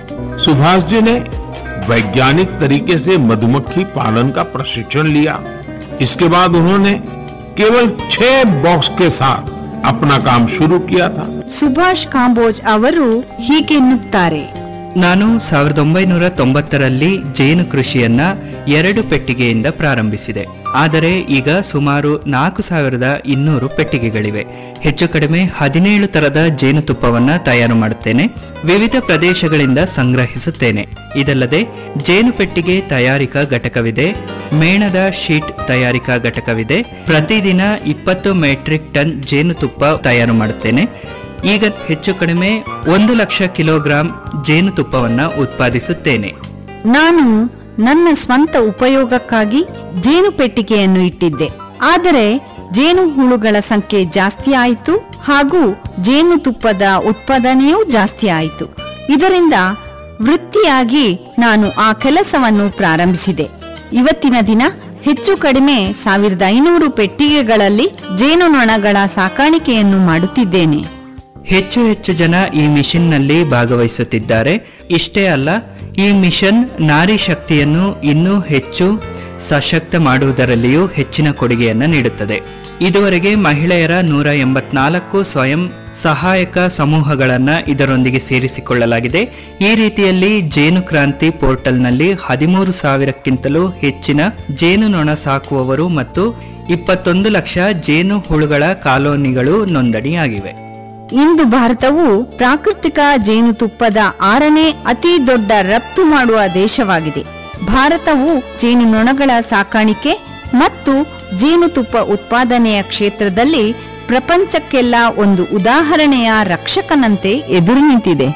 सुभाष जी ने वैज्ञानिक तरीके से मधुमक्खी पालन का प्रशिक्षण लिया इसके बाद उन्होंने केवल छह बॉक्स के साथ अपना काम शुरू किया था ಸುಭಾಷ್ ಕಾಂಬೋಜ್ ಅವರು ಹೀಗೆನ್ನುತ್ತಾರೆ ನಾನು ಸಾವಿರದ ಒಂಬೈನೂರ ತೊಂಬತ್ತರಲ್ಲಿ ಜೇನು ಕೃಷಿಯನ್ನ ಎರಡು ಪೆಟ್ಟಿಗೆಯಿಂದ ಪ್ರಾರಂಭಿಸಿದೆ ಆದರೆ ಈಗ ಸುಮಾರು ನಾಲ್ಕು ಸಾವಿರದ ಇನ್ನೂರು ಪೆಟ್ಟಿಗೆಗಳಿವೆ ಹೆಚ್ಚು ಕಡಿಮೆ ಹದಿನೇಳು ತರದ ಜೇನುತುಪ್ಪವನ್ನ ತಯಾರು ಮಾಡುತ್ತೇನೆ ವಿವಿಧ ಪ್ರದೇಶಗಳಿಂದ ಸಂಗ್ರಹಿಸುತ್ತೇನೆ ಇದಲ್ಲದೆ ಜೇನು ಪೆಟ್ಟಿಗೆ ತಯಾರಿಕಾ ಘಟಕವಿದೆ ಮೇಣದ ಶೀಟ್ ತಯಾರಿಕಾ ಘಟಕವಿದೆ ಪ್ರತಿದಿನ ಇಪ್ಪತ್ತು ಮೆಟ್ರಿಕ್ ಟನ್ ಜೇನುತುಪ್ಪ ತಯಾರು ಮಾಡುತ್ತೇನೆ ಈಗ ಹೆಚ್ಚು ಕಡಿಮೆ ಒಂದು ಲಕ್ಷ ಕಿಲೋಗ್ರಾಂ ಜೇನುತುಪ್ಪವನ್ನ ಉತ್ಪಾದಿಸುತ್ತೇನೆ ನಾನು ನನ್ನ ಸ್ವಂತ ಉಪಯೋಗಕ್ಕಾಗಿ ಜೇನು ಪೆಟ್ಟಿಗೆಯನ್ನು ಇಟ್ಟಿದ್ದೆ ಆದರೆ ಜೇನು ಹುಳುಗಳ ಸಂಖ್ಯೆ ಜಾಸ್ತಿ ಆಯಿತು ಹಾಗೂ ಜೇನುತುಪ್ಪದ ಉತ್ಪಾದನೆಯೂ ಜಾಸ್ತಿ ಆಯಿತು ಇದರಿಂದ ವೃತ್ತಿಯಾಗಿ ನಾನು ಆ ಕೆಲಸವನ್ನು ಪ್ರಾರಂಭಿಸಿದೆ ಇವತ್ತಿನ ದಿನ ಹೆಚ್ಚು ಕಡಿಮೆ ಸಾವಿರದ ಐನೂರು ಪೆಟ್ಟಿಗೆಗಳಲ್ಲಿ ಜೇನುನೊಣಗಳ ಸಾಕಾಣಿಕೆಯನ್ನು ಮಾಡುತ್ತಿದ್ದೇನೆ ಹೆಚ್ಚು ಹೆಚ್ಚು ಜನ ಈ ಮಿಷನ್ನಲ್ಲಿ ಭಾಗವಹಿಸುತ್ತಿದ್ದಾರೆ ಇಷ್ಟೇ ಅಲ್ಲ ಈ ಮಿಷನ್ ನಾರಿ ಶಕ್ತಿಯನ್ನು ಇನ್ನೂ ಹೆಚ್ಚು ಸಶಕ್ತ ಮಾಡುವುದರಲ್ಲಿಯೂ ಹೆಚ್ಚಿನ ಕೊಡುಗೆಯನ್ನು ನೀಡುತ್ತದೆ ಇದುವರೆಗೆ ಮಹಿಳೆಯರ ನೂರ ಎಂಬತ್ನಾಲ್ಕು ಸ್ವಯಂ ಸಹಾಯಕ ಸಮೂಹಗಳನ್ನ ಇದರೊಂದಿಗೆ ಸೇರಿಸಿಕೊಳ್ಳಲಾಗಿದೆ ಈ ರೀತಿಯಲ್ಲಿ ಜೇನು ಕ್ರಾಂತಿ ಪೋರ್ಟಲ್ನಲ್ಲಿ ಹದಿಮೂರು ಸಾವಿರಕ್ಕಿಂತಲೂ ಹೆಚ್ಚಿನ ಜೇನುನೊಣ ಸಾಕುವವರು ಮತ್ತು ಇಪ್ಪತ್ತೊಂದು ಲಕ್ಷ ಜೇನು ಹುಳುಗಳ ಕಾಲೋನಿಗಳು ನೋಂದಣಿಯಾಗಿವೆ ಇಂದು ಭಾರತವು ಪ್ರಾಕೃತಿಕ ಜೇನುತುಪ್ಪದ ಆರನೇ ಅತಿ ದೊಡ್ಡ ರಫ್ತು ಮಾಡುವ ದೇಶವಾಗಿದೆ ಭಾರತವು ಜೇನುನೊಣಗಳ ಸಾಕಾಣಿಕೆ ಮತ್ತು ಜೇನುತುಪ್ಪ ಉತ್ಪಾದನೆಯ ಕ್ಷೇತ್ರದಲ್ಲಿ ಪ್ರಪಂಚಕ್ಕೆಲ್ಲ ಒಂದು ಉದಾಹರಣೆಯ ರಕ್ಷಕನಂತೆ ಎದುರು ನಿಂತಿದೆ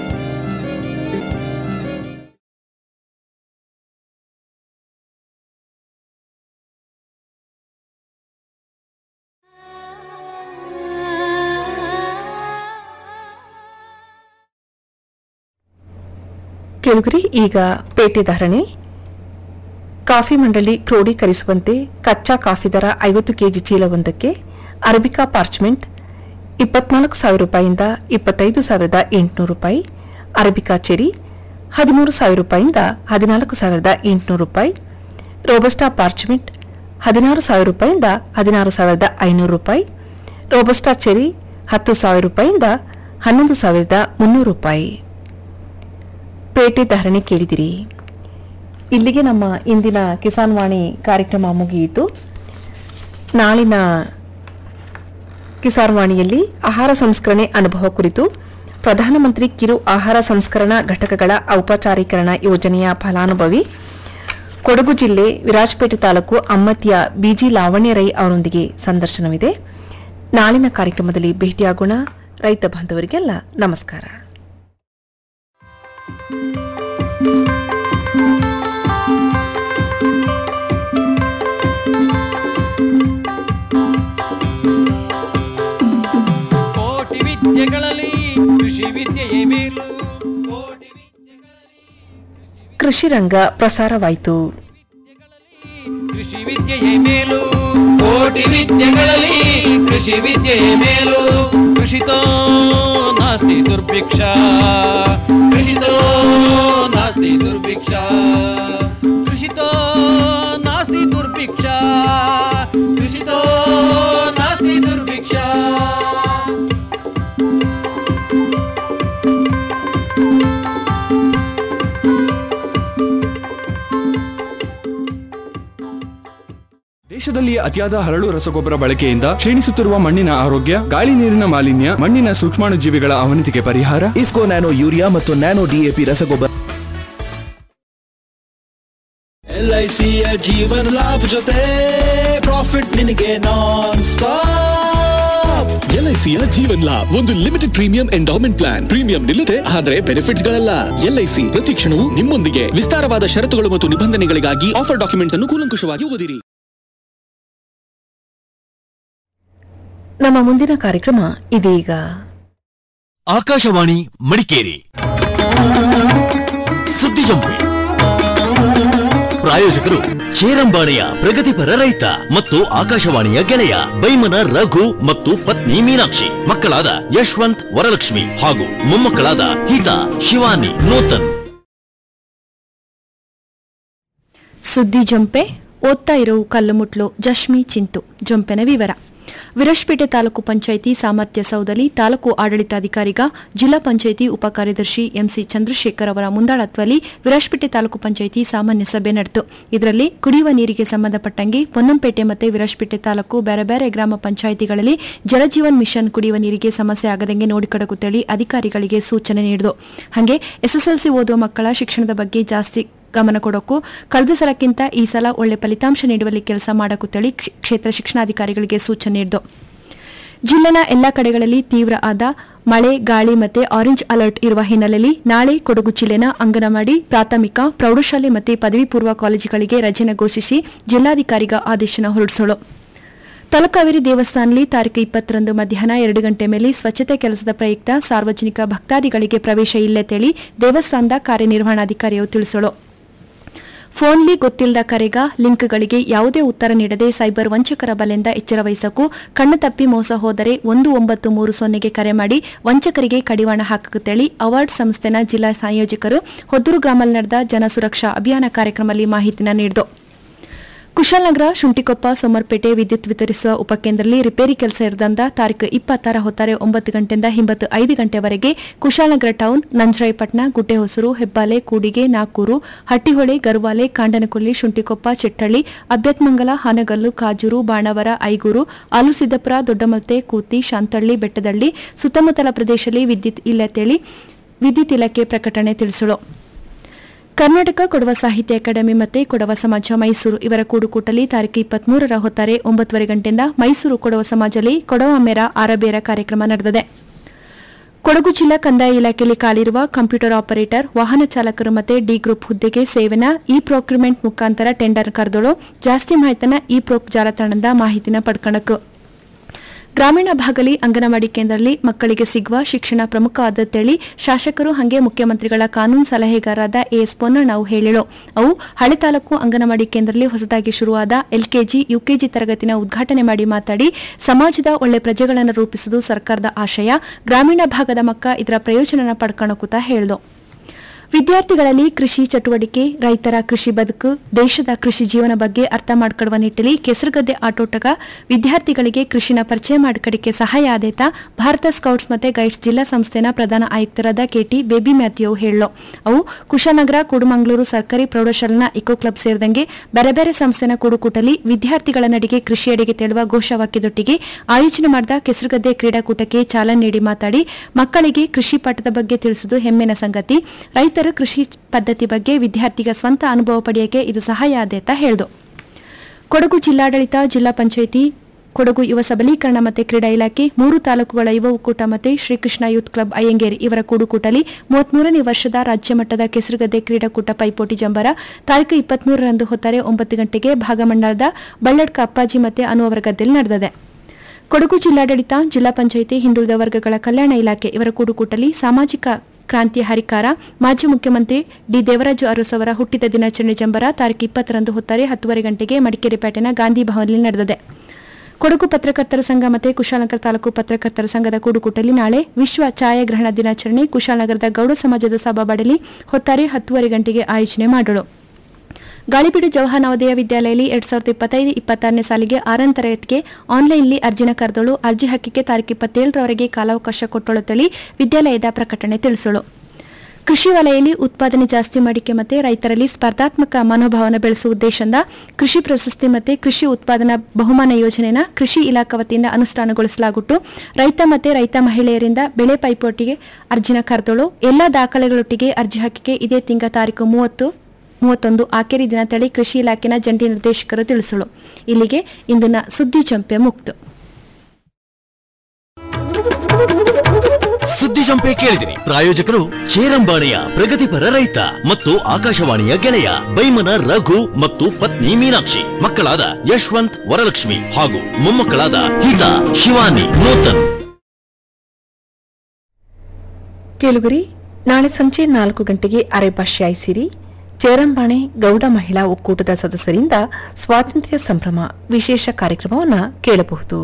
ಕೆಳಗರಿ ಈಗ ಪೇಟೆ ಧಾರಣೆ ಕಾಫಿ ಮಂಡಳಿ ಕ್ರೋಢೀಕರಿಸುವಂತೆ ಕಚ್ಚಾ ಕಾಫಿ ದರ ಐವತ್ತು ಕೆಜಿ ಚೀಲವೊಂದಕ್ಕೆ ಅರಬಿಕಾ ಪಾರ್ಚ್ಮೆಂಟ್ ಇಪ್ಪತ್ನಾಲ್ಕು ಸಾವಿರ ರೂಪಾಯಿಯಿಂದ ಇಪ್ಪತ್ತೈದು ಸಾವಿರದ ಎಂಟುನೂರು ರೂಪಾಯಿ ಅರಬಿಕಾ ಚೆರಿ ಹದಿಮೂರು ಸಾವಿರ ರೂಪಾಯಿಯಿಂದ ಹದಿನಾಲ್ಕು ಸಾವಿರದ ಎಂಟುನೂರು ರೂಪಾಯಿ ರೋಬಸ್ಟಾ ಪಾರ್ಚ್ಮೆಂಟ್ ಹದಿನಾರು ಸಾವಿರ ರೂಪಾಯಿಯಿಂದ ಹದಿನಾರು ಸಾವಿರದ ಐನೂರು ರೂಪಾಯಿ ರೋಬಸ್ಟಾ ಚೆರಿ ಹತ್ತು ಸಾವಿರ ರೂಪಾಯಿಯಿಂದ ಹನ್ನೊಂದು ಸಾವಿರದ ಮುನ್ನೂರು ರೂಪಾಯಿ ಪೇಟೆ ಧಾರಣೆ ಕೇಳಿದಿರಿ ಇಲ್ಲಿಗೆ ನಮ್ಮ ಇಂದಿನ ಕಿಸಾನ್ ವಾಣಿ ಕಾರ್ಯಕ್ರಮ ಮುಗಿಯಿತು ನಾಳಿನ ಕಿಸಾನ್ ವಾಣಿಯಲ್ಲಿ ಆಹಾರ ಸಂಸ್ಕರಣೆ ಅನುಭವ ಕುರಿತು ಪ್ರಧಾನಮಂತ್ರಿ ಕಿರು ಆಹಾರ ಸಂಸ್ಕರಣಾ ಘಟಕಗಳ ಔಪಚಾರೀಕರಣ ಯೋಜನೆಯ ಫಲಾನುಭವಿ ಕೊಡಗು ಜಿಲ್ಲೆ ವಿರಾಜಪೇಟೆ ತಾಲೂಕು ಅಮ್ಮತ್ತಿಯ ಬಿಜಿ ಲಾವಣ್ಯ ರೈ ಅವರೊಂದಿಗೆ ಸಂದರ್ಶನವಿದೆ ನಾಳಿನ ಕಾರ್ಯಕ್ರಮದಲ್ಲಿ ಭೇಟಿಯಾಗೋಣ ರೈತ ಬಾಂಧವರಿಗೆಲ್ಲ ನಮಸ್ಕಾರ ಕೋಟಿ ವಿದ್ಯೆಗಳಲ್ಲಿ ಕೃಷಿ ವಿದ್ಯೆಯೇ ಮೇಲು ಕೋಟಿ ವಿದ್ಯೆಗಳಲ್ಲಿ ಕೃಷಿ ರಂಗ ಪ್ರಸಾರವಾಯಿತು ಕೃಷಿ ವಿದ್ಯೆಯೇ ಮೇಲು ಕೋಟಿ ವಿದ್ಯೆಗಳಲ್ಲಿ ಕೃಷಿ ವಿದ್ಯೆಯೇ ಮೇಲು ಕೃಷಿತೋ ನಾಸ್ತಿ ದುರ್ಭಿಕ್ಷ ಕೃಷಿತೋ ನಾಸ್ತಿ ದುರ್ಭಿಕ್ಷ ಕೃಷಿತೋ ನಾಸ್ತಿ ದುರ್ಭಿಕ್ಷ ಕೃಷಿತೋ ನಾಸ್ತಿ ದುರ್ಭಿಕ್ಷ ದೇಶದಲ್ಲಿ ಅತಿಯಾದ ಹರಳು ರಸಗೊಬ್ಬರ ಬಳಕೆಯಿಂದ ಕ್ಷೀಣಿಸುತ್ತಿರುವ ಮಣ್ಣಿನ ಆರೋಗ್ಯ ಗಾಳಿ ನೀರಿನ ಮಾಲಿನ್ಯ ಮಣ್ಣಿನ ಸೂಕ್ಷ್ಮಾಣುಜೀವಿಗಳ ಅವನತಿಗೆ ಪರಿಹಾರ ಇಫ್ಕೋ ನ್ಯಾನೋ ಯೂರಿಯಾ ಮತ್ತು ನ್ಯಾನೋ ಡಿಎಪಿ ರಸಗೊಬ್ಬರ ಎಲ್ಐಸಿಯ ಜೀವನ ಲಾಭ ಜೊತೆ ಪ್ರಾಫಿಟ್ ನಿನಗೆ ನಾನ್ ಸ್ಟಾಪ್ ಎಲ್ಐಸಿಯ ಜೀವನ್ ಲಾಭ್ ಒಂದು limited premium endowment plan premium ನಿಲ್ಲದೆ ಆದರೆ ಬೆನಿಫಿಟ್ಸ್ ಗಳಲ್ಲ ಎಲ್ಐಸಿ ಪ್ರತಿ ಕ್ಷಣವೂ ನಿಮ್ಮೊಂದಿಗೆ ವಿಸ್ತಾರವಾದ ಷರತ್ತುಗಳು ಮತ್ತು ನಿಬಂಧನೆಗಳಿಗಾಗಿ ಆಫರ್ ಡಾಕ್ಯುಮೆಂಟ್ಸ್ ಅನ್ನು ಕೂಲಂಕುಷವಾಗಿ ಓದಿರಿ ನಮ್ಮ ಮುಂದಿನ ಕಾರ್ಯಕ್ರಮ ಇದೀಗ ಆಕಾಶವಾಣಿ ಮಡಿಕೇರಿ ಸುದ್ದಿ ಜಂಪೆ ಪ್ರಾಯೋಜಕರು ಚೇರಂಬಾಳೆಯ ಪ್ರಗತಿಪರ ರೈತ ಮತ್ತು ಆಕಾಶವಾಣಿಯ ಗೆಳೆಯ ಬೈಮನ ರಘು ಮತ್ತು ಪತ್ನಿ ಮೀನಾಕ್ಷಿ ಮಕ್ಕಳಾದ ಯಶವಂತ್ ವರಲಕ್ಷ್ಮಿ ಹಾಗೂ ಮೊಮ್ಮಕ್ಕಳಾದ ಹಿತಾ ಶಿವಾನಿ ನೂತನ್ ಸುದ್ದಿ ಜಂಪೆ ಓದ್ತಾ ಇರೋ ಕಲ್ಲುಮುಟ್ಲು ಜಶ್ಮಿ ಚಿಂತು ಜಂಪೆನ ವಿವರ ವಿರಶ್ಪೇಟೆ ತಾಲೂಕು ಪಂಚಾಯಿತಿ ಸಾಮರ್ಥ್ಯ ಸೌಧಲಿ ತಾಲೂಕು ಆಡಳಿತಾಧಿಕಾರಿಗ ಜಿಲ್ಲಾ ಪಂಚಾಯಿತಿ ಉಪಕಾರ್ಯದರ್ಶಿ ಎಂಸಿ ಚಂದ್ರಶೇಖರ್ ಅವರ ಮುಂದಾಳತ್ವದಲ್ಲಿ ವಿರಾಜಪೇಟೆ ತಾಲೂಕು ಪಂಚಾಯಿತಿ ಸಾಮಾನ್ಯ ಸಭೆ ನಡೆಯಿತು ಇದರಲ್ಲಿ ಕುಡಿಯುವ ನೀರಿಗೆ ಸಂಬಂಧಪಟ್ಟಂಗೆ ಪೊನ್ನಂಪೇಟೆ ಮತ್ತು ವಿರಾಜಪೇಟೆ ತಾಲೂಕು ಬೇರೆ ಬೇರೆ ಗ್ರಾಮ ಪಂಚಾಯಿತಿಗಳಲ್ಲಿ ಜಲಜೀವನ್ ಮಿಷನ್ ಕುಡಿಯುವ ನೀರಿಗೆ ಸಮಸ್ಯೆ ಆಗದಂಗೆ ನೋಡಿಕೊಡಗುತ್ತೇಳಿ ಅಧಿಕಾರಿಗಳಿಗೆ ಸೂಚನೆ ನೀಡಿತು ಹಾಗೆ ಎಸ್ಎಸ್ಎಲ್ಸಿ ಓದುವ ಮಕ್ಕಳ ಶಿಕ್ಷಣದ ಬಗ್ಗೆ ಜಾಸ್ತಿ ಗಮನ ಕೊಡೋಕ್ಕೂ ಕಳೆದ ಸಲಕ್ಕಿಂತ ಈ ಸಲ ಒಳ್ಳೆ ಫಲಿತಾಂಶ ನೀಡುವಲ್ಲಿ ಕೆಲಸ ಮಾಡಕುತ್ತೇಳಿ ಕ್ಷ- ಕ್ಷೇತ್ರ ಶಿಕ್ಷಣಾಧಿಕಾರಿಗಳಿಗೆ ಸೂಚನೆ ನೀಡಿತು ಜಿಲ್ಲೆನ ಎಲ್ಲ ಕಡೆಗಳಲ್ಲಿ ತೀವ್ರ ಆದ ಮಳೆ ಗಾಳಿ ಮತ್ತೆ ಆರೆಂಜ್ ಅಲರ್ಟ್ ಇರುವ ಹಿನ್ನೆಲೆಯಲ್ಲಿ ನಾಳೆ ಕೊಡಗು ಜಿಲ್ಲೆನ ಅಂಗನವಾಡಿ ಪ್ರಾಥಮಿಕ ಪ್ರೌಢಶಾಲೆ ಮತ್ತು ಪದವಿ ಪೂರ್ವ ಕಾಲೇಜುಗಳಿಗೆ ರಜೆನ ಘೋಷಿಸಿ ಜಿಲ್ಲಾಧಿಕಾರಿಗ ಆದೇಶನ ಹೊರಡಿಸೋಳು ತಲಕಾವೇರಿ ದೇವಸ್ಥಾನದಲ್ಲಿ ತಾರೀಕು ಇಪ್ಪತ್ತರಂದು ಮಧ್ಯಾಹ್ನ ಎರಡು ಗಂಟೆ ಮೇಲೆ ಸ್ವಚ್ಛತೆ ಕೆಲಸದ ಪ್ರಯುಕ್ತ ಸಾರ್ವಜನಿಕ ಭಕ್ತಾದಿಗಳಿಗೆ ಪ್ರವೇಶ ಇಲ್ಲೇ ತೇಳಿ ದೇವಸ್ಥಾನದ ಕಾರ್ಯನಿರ್ವಹಣಾಧಿಕಾರಿಯು ತಿಳಿಸೋಳು ಫೋನ್ಲಿ ಗೊತ್ತಿಲ್ಲದ ಕರೆಗ ಲಿಂಕ್ಗಳಿಗೆ ಯಾವುದೇ ಉತ್ತರ ನೀಡದೆ ಸೈಬರ್ ವಂಚಕರ ಬಲೆಯಿಂದ ಎಚ್ಚರ ವಹಿಸಕ್ಕೂ ಕಣ್ಣು ತಪ್ಪಿ ಮೋಸ ಹೋದರೆ ಒಂದು ಒಂಬತ್ತು ಮೂರು ಸೊನ್ನೆಗೆ ಕರೆ ಮಾಡಿ ವಂಚಕರಿಗೆ ಕಡಿವಾಣ ಹಾಕುತ್ತೇಳಿ ಅವಾರ್ಡ್ ಸಂಸ್ಥೆನ ಜಿಲ್ಲಾ ಸಂಯೋಜಕರು ಹೊದ್ದೂರು ಗ್ರಾಮದಲ್ಲಿ ನಡೆದ ಜನಸುರಕ್ಷಾ ಅಭಿಯಾನ ಕಾರ್ಯಕ್ರಮದಲ್ಲಿ ಮಾಹಿತಿನ ನೀಡಿತು ಕುಶಾಲನಗರ ಶುಂಠಿಕೊಪ್ಪ ಸೋಮರ್ಪೇಟೆ ವಿದ್ಯುತ್ ವಿತರಿಸುವ ಉಪಕೇಂದ್ರದಲ್ಲಿ ರಿಪೇರಿ ಕೆಲಸ ಇರದಂದ ತಾರೀಕು ಇಪ್ಪತ್ತರ ಹೊತ್ತಾರೆ ಒಂಬತ್ತು ಗಂಟೆಯಿಂದ ಹಿಂಬತ್ತು ಐದು ಗಂಟೆವರೆಗೆ ಕುಶಾಲನಗರ ಟೌನ್ ನಂಜರಾಯಪಟ್ಟಣ ಗುಡ್ಡೆಹೊಸೂರು ಹೆಬ್ಬಾಲೆ ಕೂಡಿಗೆ ನಾಕೂರು ಹಟ್ಟಿಹೊಳೆ ಗರ್ವಾಲೆ ಕಾಂಡನಕೊಲ್ಲಿ ಶುಂಠಿಕೊಪ್ಪ ಚಿಟ್ಟಳ್ಳಿ ಅಭ್ಯತ್ಮಂಗಲ ಹಾನಗಲ್ಲು ಕಾಜೂರು ಬಾಣವರ ಐಗೂರು ಆಲೂಸಿದ್ದಪುರ ದೊಡ್ಡಮಲ್ತೆ ಕೂತಿ ಶಾಂತಳ್ಳಿ ಬೆಟ್ಟದಳ್ಳಿ ಸುತ್ತಮುತ್ತಲ ಪ್ರದೇಶದಲ್ಲಿ ವಿದ್ಯುತ್ ಇಲ್ಲತೇಳಿ ವಿದ್ಯುತ್ ಇಲಾಖೆ ಪ್ರಕಟಣೆ ತಿಳಿಸಲು ಕರ್ನಾಟಕ ಕೊಡವ ಸಾಹಿತ್ಯ ಅಕಾಡೆಮಿ ಮತ್ತು ಕೊಡವ ಸಮಾಜ ಮೈಸೂರು ಇವರ ಕೂಡುಕೂಟಲಿ ತಾರೀಕು ಇಪ್ಪತ್ಮೂರರ ಹೊತ್ತಾರೆ ಒಂಬತ್ತುವರೆ ಗಂಟೆಯಿಂದ ಮೈಸೂರು ಕೊಡವ ಸಮಾಜದಲ್ಲಿ ಕೊಡವ ಮೇರ ಆರಬೇರ ಕಾರ್ಯಕ್ರಮ ನಡೆದಿದೆ ಕೊಡಗು ಜಿಲ್ಲಾ ಕಂದಾಯ ಇಲಾಖೆಯಲ್ಲಿ ಖಾಲಿರುವ ಕಂಪ್ಯೂಟರ್ ಆಪರೇಟರ್ ವಾಹನ ಚಾಲಕರು ಮತ್ತು ಡಿ ಗ್ರೂಪ್ ಹುದ್ದೆಗೆ ಸೇವೆನ ಇ ಪ್ರೊಕ್ಯೂರ್ಮೆಂಟ್ ಮುಖಾಂತರ ಟೆಂಡರ್ ಕರೆದಳು ಜಾಸ್ತಿ ಮಾಹಿತಿನ ಇ ಪ್ರೋಕ್ ಜಾಲತಾಣದ ಮಾಹಿತಿನ ಪಡ್ಕಣಕು ಗ್ರಾಮೀಣ ಭಾಗಲಿ ಅಂಗನವಾಡಿ ಕೇಂದ್ರದಲ್ಲಿ ಮಕ್ಕಳಿಗೆ ಸಿಗುವ ಶಿಕ್ಷಣ ಪ್ರಮುಖ ಆದತ್ತೇಳಿ ಶಾಸಕರು ಹಾಗೆ ಮುಖ್ಯಮಂತ್ರಿಗಳ ಕಾನೂನು ಸಲಹೆಗಾರರಾದ ಎಎಸ್ ಪೊನ್ನಣ್ಣವು ಹೇಳಿಳು ಅವು ಹಳೆ ತಾಲೂಕು ಅಂಗನವಾಡಿ ಕೇಂದ್ರದಲ್ಲಿ ಹೊಸದಾಗಿ ಶುರುವಾದ ಎಲ್ಕೆಜಿ ಯುಕೆಜಿ ತರಗತಿನ ಉದ್ಘಾಟನೆ ಮಾಡಿ ಮಾತಾಡಿ ಸಮಾಜದ ಒಳ್ಳೆ ಪ್ರಜೆಗಳನ್ನು ರೂಪಿಸುವುದು ಸರ್ಕಾರದ ಆಶಯ ಗ್ರಾಮೀಣ ಭಾಗದ ಮಕ್ಕ ಇದರ ಪ್ರಯೋಜನ ಪಡ್ಕೊಳ್ಳೋಕುತ ಹೇಳಿದು ವಿದ್ಯಾರ್ಥಿಗಳಲ್ಲಿ ಕೃಷಿ ಚಟುವಟಿಕೆ ರೈತರ ಕೃಷಿ ಬದುಕು ದೇಶದ ಕೃಷಿ ಜೀವನ ಬಗ್ಗೆ ಅರ್ಥ ಮಾಡ್ಕೊಳ್ಳುವ ನಿಟ್ಟಿನಲ್ಲಿ ಕೆಸರುಗದ್ದೆ ಆಟೋಟಗ ವಿದ್ಯಾರ್ಥಿಗಳಿಗೆ ಕೃಷಿನ ಪರಿಚಯ ಮಾಡಿಕಡಿಕೆ ಸಹಾಯ ಆದೇತ ಭಾರತ ಸ್ಕೌಟ್ಸ್ ಮತ್ತು ಗೈಡ್ಸ್ ಜಿಲ್ಲಾ ಸಂಸ್ಥೆನ ಪ್ರಧಾನ ಆಯುಕ್ತರಾದ ಕೆಟಿ ಬೇಬಿ ಮ್ಯಾಥ್ಯೂ ಹೇಳಲು ಅವು ಕುಶನಗರ ಕುಡುಮಂಗಳೂರು ಸರ್ಕಾರಿ ಪ್ರೌಢಶಾಲೆನ ಇಕೋ ಕ್ಲಬ್ ಸೇರಿದಂಗೆ ಬೇರೆ ಬೇರೆ ಸಂಸ್ಥೆನ ಕೂಡುಕೂಟಲಿ ವಿದ್ಯಾರ್ಥಿಗಳ ನಡಿಗೆ ಕೃಷಿಯಡೆಗೆ ತೆಳುವ ಘೋಷವಾಕ್ಯದೊಟ್ಟಿಗೆ ಆಯೋಜನೆ ಮಾಡಿದ ಕೆಸರುಗದ್ದೆ ಕ್ರೀಡಾಕೂಟಕ್ಕೆ ಚಾಲನೆ ನೀಡಿ ಮಾತಾಡಿ ಮಕ್ಕಳಿಗೆ ಕೃಷಿ ಪಾಠದ ಬಗ್ಗೆ ತಿಳಿಸುವುದು ಹೆಮ್ಮೆನ ಸಂಗತಿ ರೈತರ ಕೃಷಿ ಪದ್ಧತಿ ಬಗ್ಗೆ ವಿದ್ಯಾರ್ಥಿಗ ಸ್ವಂತ ಅನುಭವ ಪಡೆಯಕ್ಕೆ ಇದು ಸಹಾಯ ಆದೇತ ಹೇಳಿದು ಕೊಡಗು ಜಿಲ್ಲಾಡಳಿತ ಜಿಲ್ಲಾ ಪಂಚಾಯಿತಿ ಕೊಡಗು ಯುವ ಸಬಲೀಕರಣ ಮತ್ತು ಕ್ರೀಡಾ ಇಲಾಖೆ ಮೂರು ತಾಲೂಕುಗಳ ಯುವ ಒಕ್ಕೂಟ ಮತ್ತು ಶ್ರೀಕೃಷ್ಣ ಯೂತ್ ಕ್ಲಬ್ ಅಯ್ಯಂಗೇರಿ ಇವರ ಕೂಡುಕೂಟಲಿ ಮೂವತ್ಮೂರನೇ ವರ್ಷದ ರಾಜ್ಯ ಮಟ್ಟದ ಕೆಸರುಗದ್ದೆ ಕ್ರೀಡಾಕೂಟ ಪೈಪೋಟಿ ಜಂಬರ ತಾರೀಕು ಇಪ್ಪತ್ಮೂರರಂದು ಹೊತ್ತಾರೆ ಒಂಬತ್ತು ಗಂಟೆಗೆ ಭಾಗಮಂಡಲದ ಬಳ್ಳಡ್ಕ ಅಪ್ಪಾಜಿ ಮತ್ತು ಅನು ಅವರ ಗದ್ದೆಯಲ್ಲಿ ನಡೆದಿದೆ ಕೊಡಗು ಜಿಲ್ಲಾಡಳಿತ ಜಿಲ್ಲಾ ಪಂಚಾಯಿತಿ ಹಿಂದುಳಿದ ವರ್ಗಗಳ ಕಲ್ಯಾಣ ಇಲಾಖೆ ಇವರ ಕೂಡುಕೂಟಲಿ ಸಾಮಾಜಿಕ ಕ್ರಾಂತಿಯ ಹರಿಕಾರ ಮಾಜಿ ಮುಖ್ಯಮಂತ್ರಿ ಡಿ ದೇವರಾಜು ಅರಸ್ ಅವರ ಹುಟ್ಟಿದ ದಿನಾಚರಣೆ ಜಂಬರ ತಾರೀಕು ಇಪ್ಪತ್ತರಂದು ಹೊತ್ತಾರೆ ಹತ್ತುವರೆ ಗಂಟೆಗೆ ಮಡಿಕೇರಿ ಪೇಟೆನ ಗಾಂಧಿ ಭವನದಲ್ಲಿ ನಡೆದಿದೆ ಕೊಡಗು ಪತ್ರಕರ್ತರ ಸಂಘ ಮತ್ತು ಕುಶಾಲನಗರ ತಾಲೂಕು ಪತ್ರಕರ್ತರ ಸಂಘದ ಕೂಡುಕೂಟಲ್ಲಿ ನಾಳೆ ವಿಶ್ವ ಛಾಯಾಗ್ರಹಣ ದಿನಾಚರಣೆ ಕುಶಾಲನಗರದ ಗೌಡ ಸಮಾಜದ ಸಭಾಬಡಲಿ ಹೊತ್ತಾರೆ ಹತ್ತುವರೆ ಗಂಟೆಗೆ ಆಯೋಜನೆ ಮಾಡಲು ಗಾಳಿಬೀಡು ಜವಾಹರ್ ನವೋದಯ ವಿದ್ಯಾಲಯದಲ್ಲಿ ಎರಡ್ ಸಾವಿರದ ಇಪ್ಪತ್ತೈದು ಇಪ್ಪತ್ತಾರನೇ ಸಾಲಿಗೆ ಆರನೇ ತರಗತಿಗೆ ಆನ್ಲೈನ್ಲಿ ಅರ್ಜಿನ ಕರೆದಳು ಅರ್ಜಿ ಹಾಕಿಕೆ ತಾರೀಕು ಇಪ್ಪತ್ತೇಳರವರೆಗೆ ಕಾಲಾವಕಾಶ ಕೊಟ್ಟಳು ತಳಿ ವಿದ್ಯಾಲಯದ ಪ್ರಕಟಣೆ ತಿಳಿಸಳು ಕೃಷಿ ವಲಯದಲ್ಲಿ ಉತ್ಪಾದನೆ ಜಾಸ್ತಿ ಮಾಡಿಕೆ ಮತ್ತೆ ರೈತರಲ್ಲಿ ಸ್ಪರ್ಧಾತ್ಮಕ ಮನೋಭಾವನ ಬೆಳೆಸುವ ಉದ್ದೇಶದಿಂದ ಕೃಷಿ ಪ್ರಶಸ್ತಿ ಮತ್ತೆ ಕೃಷಿ ಉತ್ಪಾದನಾ ಬಹುಮಾನ ಯೋಜನೆನ ಕೃಷಿ ಇಲಾಖೆ ವತಿಯಿಂದ ಅನುಷ್ಠಾನಗೊಳಿಸಲಾಗುಟ್ಟು ರೈತ ಮತ್ತೆ ರೈತ ಮಹಿಳೆಯರಿಂದ ಬೆಳೆ ಪೈಪೋಟಿಗೆ ಅರ್ಜಿನ ಕರೆದಳು ಎಲ್ಲಾ ದಾಖಲೆಗಳೊಟ್ಟಿಗೆ ಅರ್ಜಿ ಹಾಕಿಕೆ ಇದೇ ತಿಂಗಳ ತಾರೀಕು ಮೂವತ್ತು ಮೂವತ್ತೊಂದು ಆಖರಿ ದಿನ ತಳಿ ಕೃಷಿ ಇಲಾಖೆನ ಜಂಟಿ ನಿರ್ದೇಶಕರು ತಿಳಿಸಲು ಇಲ್ಲಿಗೆ ಇಂದಿನ ಸುದ್ದಿ ಚಂಪೆ ಮುಕ್ತು ಸುದ್ದಿ ಜಂಪೆ ಕೇಳಿದಿರಿ ಪ್ರಾಯೋಜಕರು ಚೇರಂಬಾಣಿಯ ಪ್ರಗತಿಪರ ರೈತ ಮತ್ತು ಆಕಾಶವಾಣಿಯ ಗೆಳೆಯ ಬೈಮನ ರಘು ಮತ್ತು ಪತ್ನಿ ಮೀನಾಕ್ಷಿ ಮಕ್ಕಳಾದ ಯಶವಂತ್ ವರಲಕ್ಷ್ಮಿ ಹಾಗೂ ಮೊಮ್ಮಕ್ಕಳಾದ ಹಿತಾ ಶಿವಾನಿ ನೂತನ್ ಕೇಳುಗರಿ ನಾಳೆ ಸಂಜೆ ನಾಲ್ಕು ಗಂಟೆಗೆ ಅರೆಭಾಷ್ಯಾಯಿಸಿರಿ ಚೇರಂಬಾಣೆ ಗೌಡ ಮಹಿಳಾ ಒಕ್ಕೂಟದ ಸದಸ್ಯರಿಂದ ಸ್ವಾತಂತ್ರ್ಯ ಸಂಭ್ರಮ ವಿಶೇಷ ಕಾರ್ಯಕ್ರಮವನ್ನು ಕೇಳಬಹುದು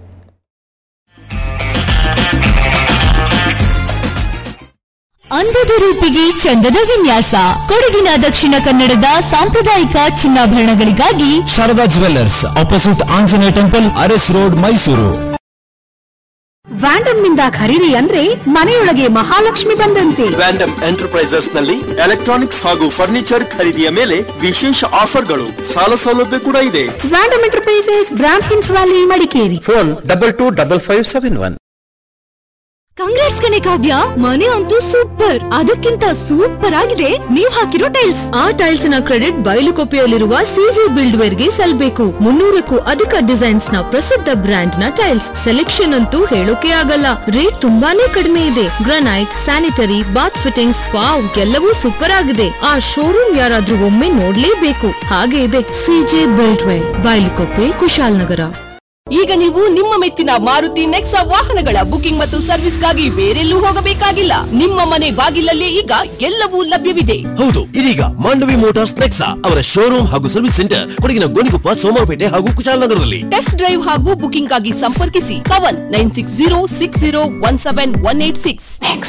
ಅಂದದ ರೂಪಿಗೆ ಚಂದದ ವಿನ್ಯಾಸ ಕೊಡಗಿನ ದಕ್ಷಿಣ ಕನ್ನಡದ ಸಾಂಪ್ರದಾಯಿಕ ಚಿನ್ನಾಭರಣಗಳಿಗಾಗಿ Sharada jewellers opposite Anjaneya temple Aras road Mysuru Vandam ನಿಂದ ಖರೀದಿ ಅಂದ್ರೆ ಮನೆಯೊಳಗೆ ಮಹಾಲಕ್ಷ್ಮಿ ಬಂದಂತೆ ವ್ಯಾಂಡಮ್ ಎಂಟರ್ಪ್ರೈಸಸ್ ನಲ್ಲಿ ಎಲೆಕ್ಟ್ರಾನಿಕ್ಸ್ ಹಾಗೂ ಫರ್ನಿಚರ್ ಖರೀದಿಯ ಮೇಲೆ ವಿಶೇಷ ಆಫರ್ಗಳು ಸಾಲ ಸೌಲಭ್ಯ ಕೂಡ ಇದೆ ವ್ಯಾಂಡಮ್ ಎಂಟರ್ಪ್ರೈಸಸ್ ಬ್ರಾಂಡ್ ಹಿನ್ಸ್ valley Madikeri phone double two double five seven one congrats ಕಣೆ ಕಾವ್ಯ ಮನೆ ಅಂತೂ ಸೂಪರ್ ಅದಕ್ಕಿಂತ ಸೂಪರ್ ಆಗಿದೆ ನೀವ್ ಹಾಕಿರೋ ಟೈಲ್ಸ್ ಆ ಟೈಲ್ಸ್ ನ ಕ್ರೆಡಿಟ್ ಬಯಲುಕೊಪ್ಪೆಯಲ್ಲಿರುವ ಸಿಜಿ ಬಿಲ್ಡ್ ವೇರ್ ಗೆ ಸಲ್ಬೇಕು ಮುನ್ನೂರಕ್ಕೂ ಅಧಿಕ ಡಿಸೈನ್ಸ್ ನ ಪ್ರಸಿದ್ಧ ಬ್ರ್ಯಾಂಡ್ ನ ಟೈಲ್ಸ್ ಸೆಲೆಕ್ಷನ್ ಅಂತೂ ಹೇಳೋಕೆ ಆಗಲ್ಲ ರೇಟ್ ತುಂಬಾನೇ ಕಡಿಮೆ ಇದೆ granite sanitary bath fittings wow ಎಲ್ಲವೂ ಸೂಪರ್ ಆಗಿದೆ ಆ ಶೋರೂಮ್ ಯಾರಾದ್ರೂ ಒಮ್ಮೆ ನೋಡ್ಲೇಬೇಕು ಹಾಗೆ ಇದೆ C J buildware Bayalukoppe Kushalnagar ಈಗ ನೀವು ನಿಮ್ಮ ಮೆಚ್ಚಿನ ಮಾರುತಿ ನೆಕ್ಸಾ ವಾಹನಗಳ ಬುಕಿಂಗ್ ಮತ್ತು ಸರ್ವಿಸ್ಗಾಗಿ ಬೇರೆಲ್ಲೂ ಹೋಗಬೇಕಾಗಿಲ್ಲ ನಿಮ್ಮ ಮನೆ ಬಾಗಿಲಲ್ಲೇ ಈಗ ಎಲ್ಲವೂ ಲಭ್ಯವಿದೆ ಹೌದು ಇದೀಗ ಮಾಂಡವಿ ಮೋಟಾರ್ಸ್ ನೆಕ್ಸಾ ಅವರ ಶೋರೂಮ್ ಹಾಗೂ ಸರ್ವಿಸ್ ಸೆಂಟರ್ ಕೊಡಗಿನ ಗೋಣಿಕೊಪ್ಪ ಸೋಮವಾರಪೇಟೆ ಹಾಗೂ ಕುಶಾಲನಗರದಲ್ಲಿ ಟೆಸ್ಟ್ ಡ್ರೈವ್ ಹಾಗೂ ಬುಕಿಂಗ್ ಆಗಿ ಸಂಪರ್ಕಿಸಿ Pavan nine six zero six zero one seven one eight six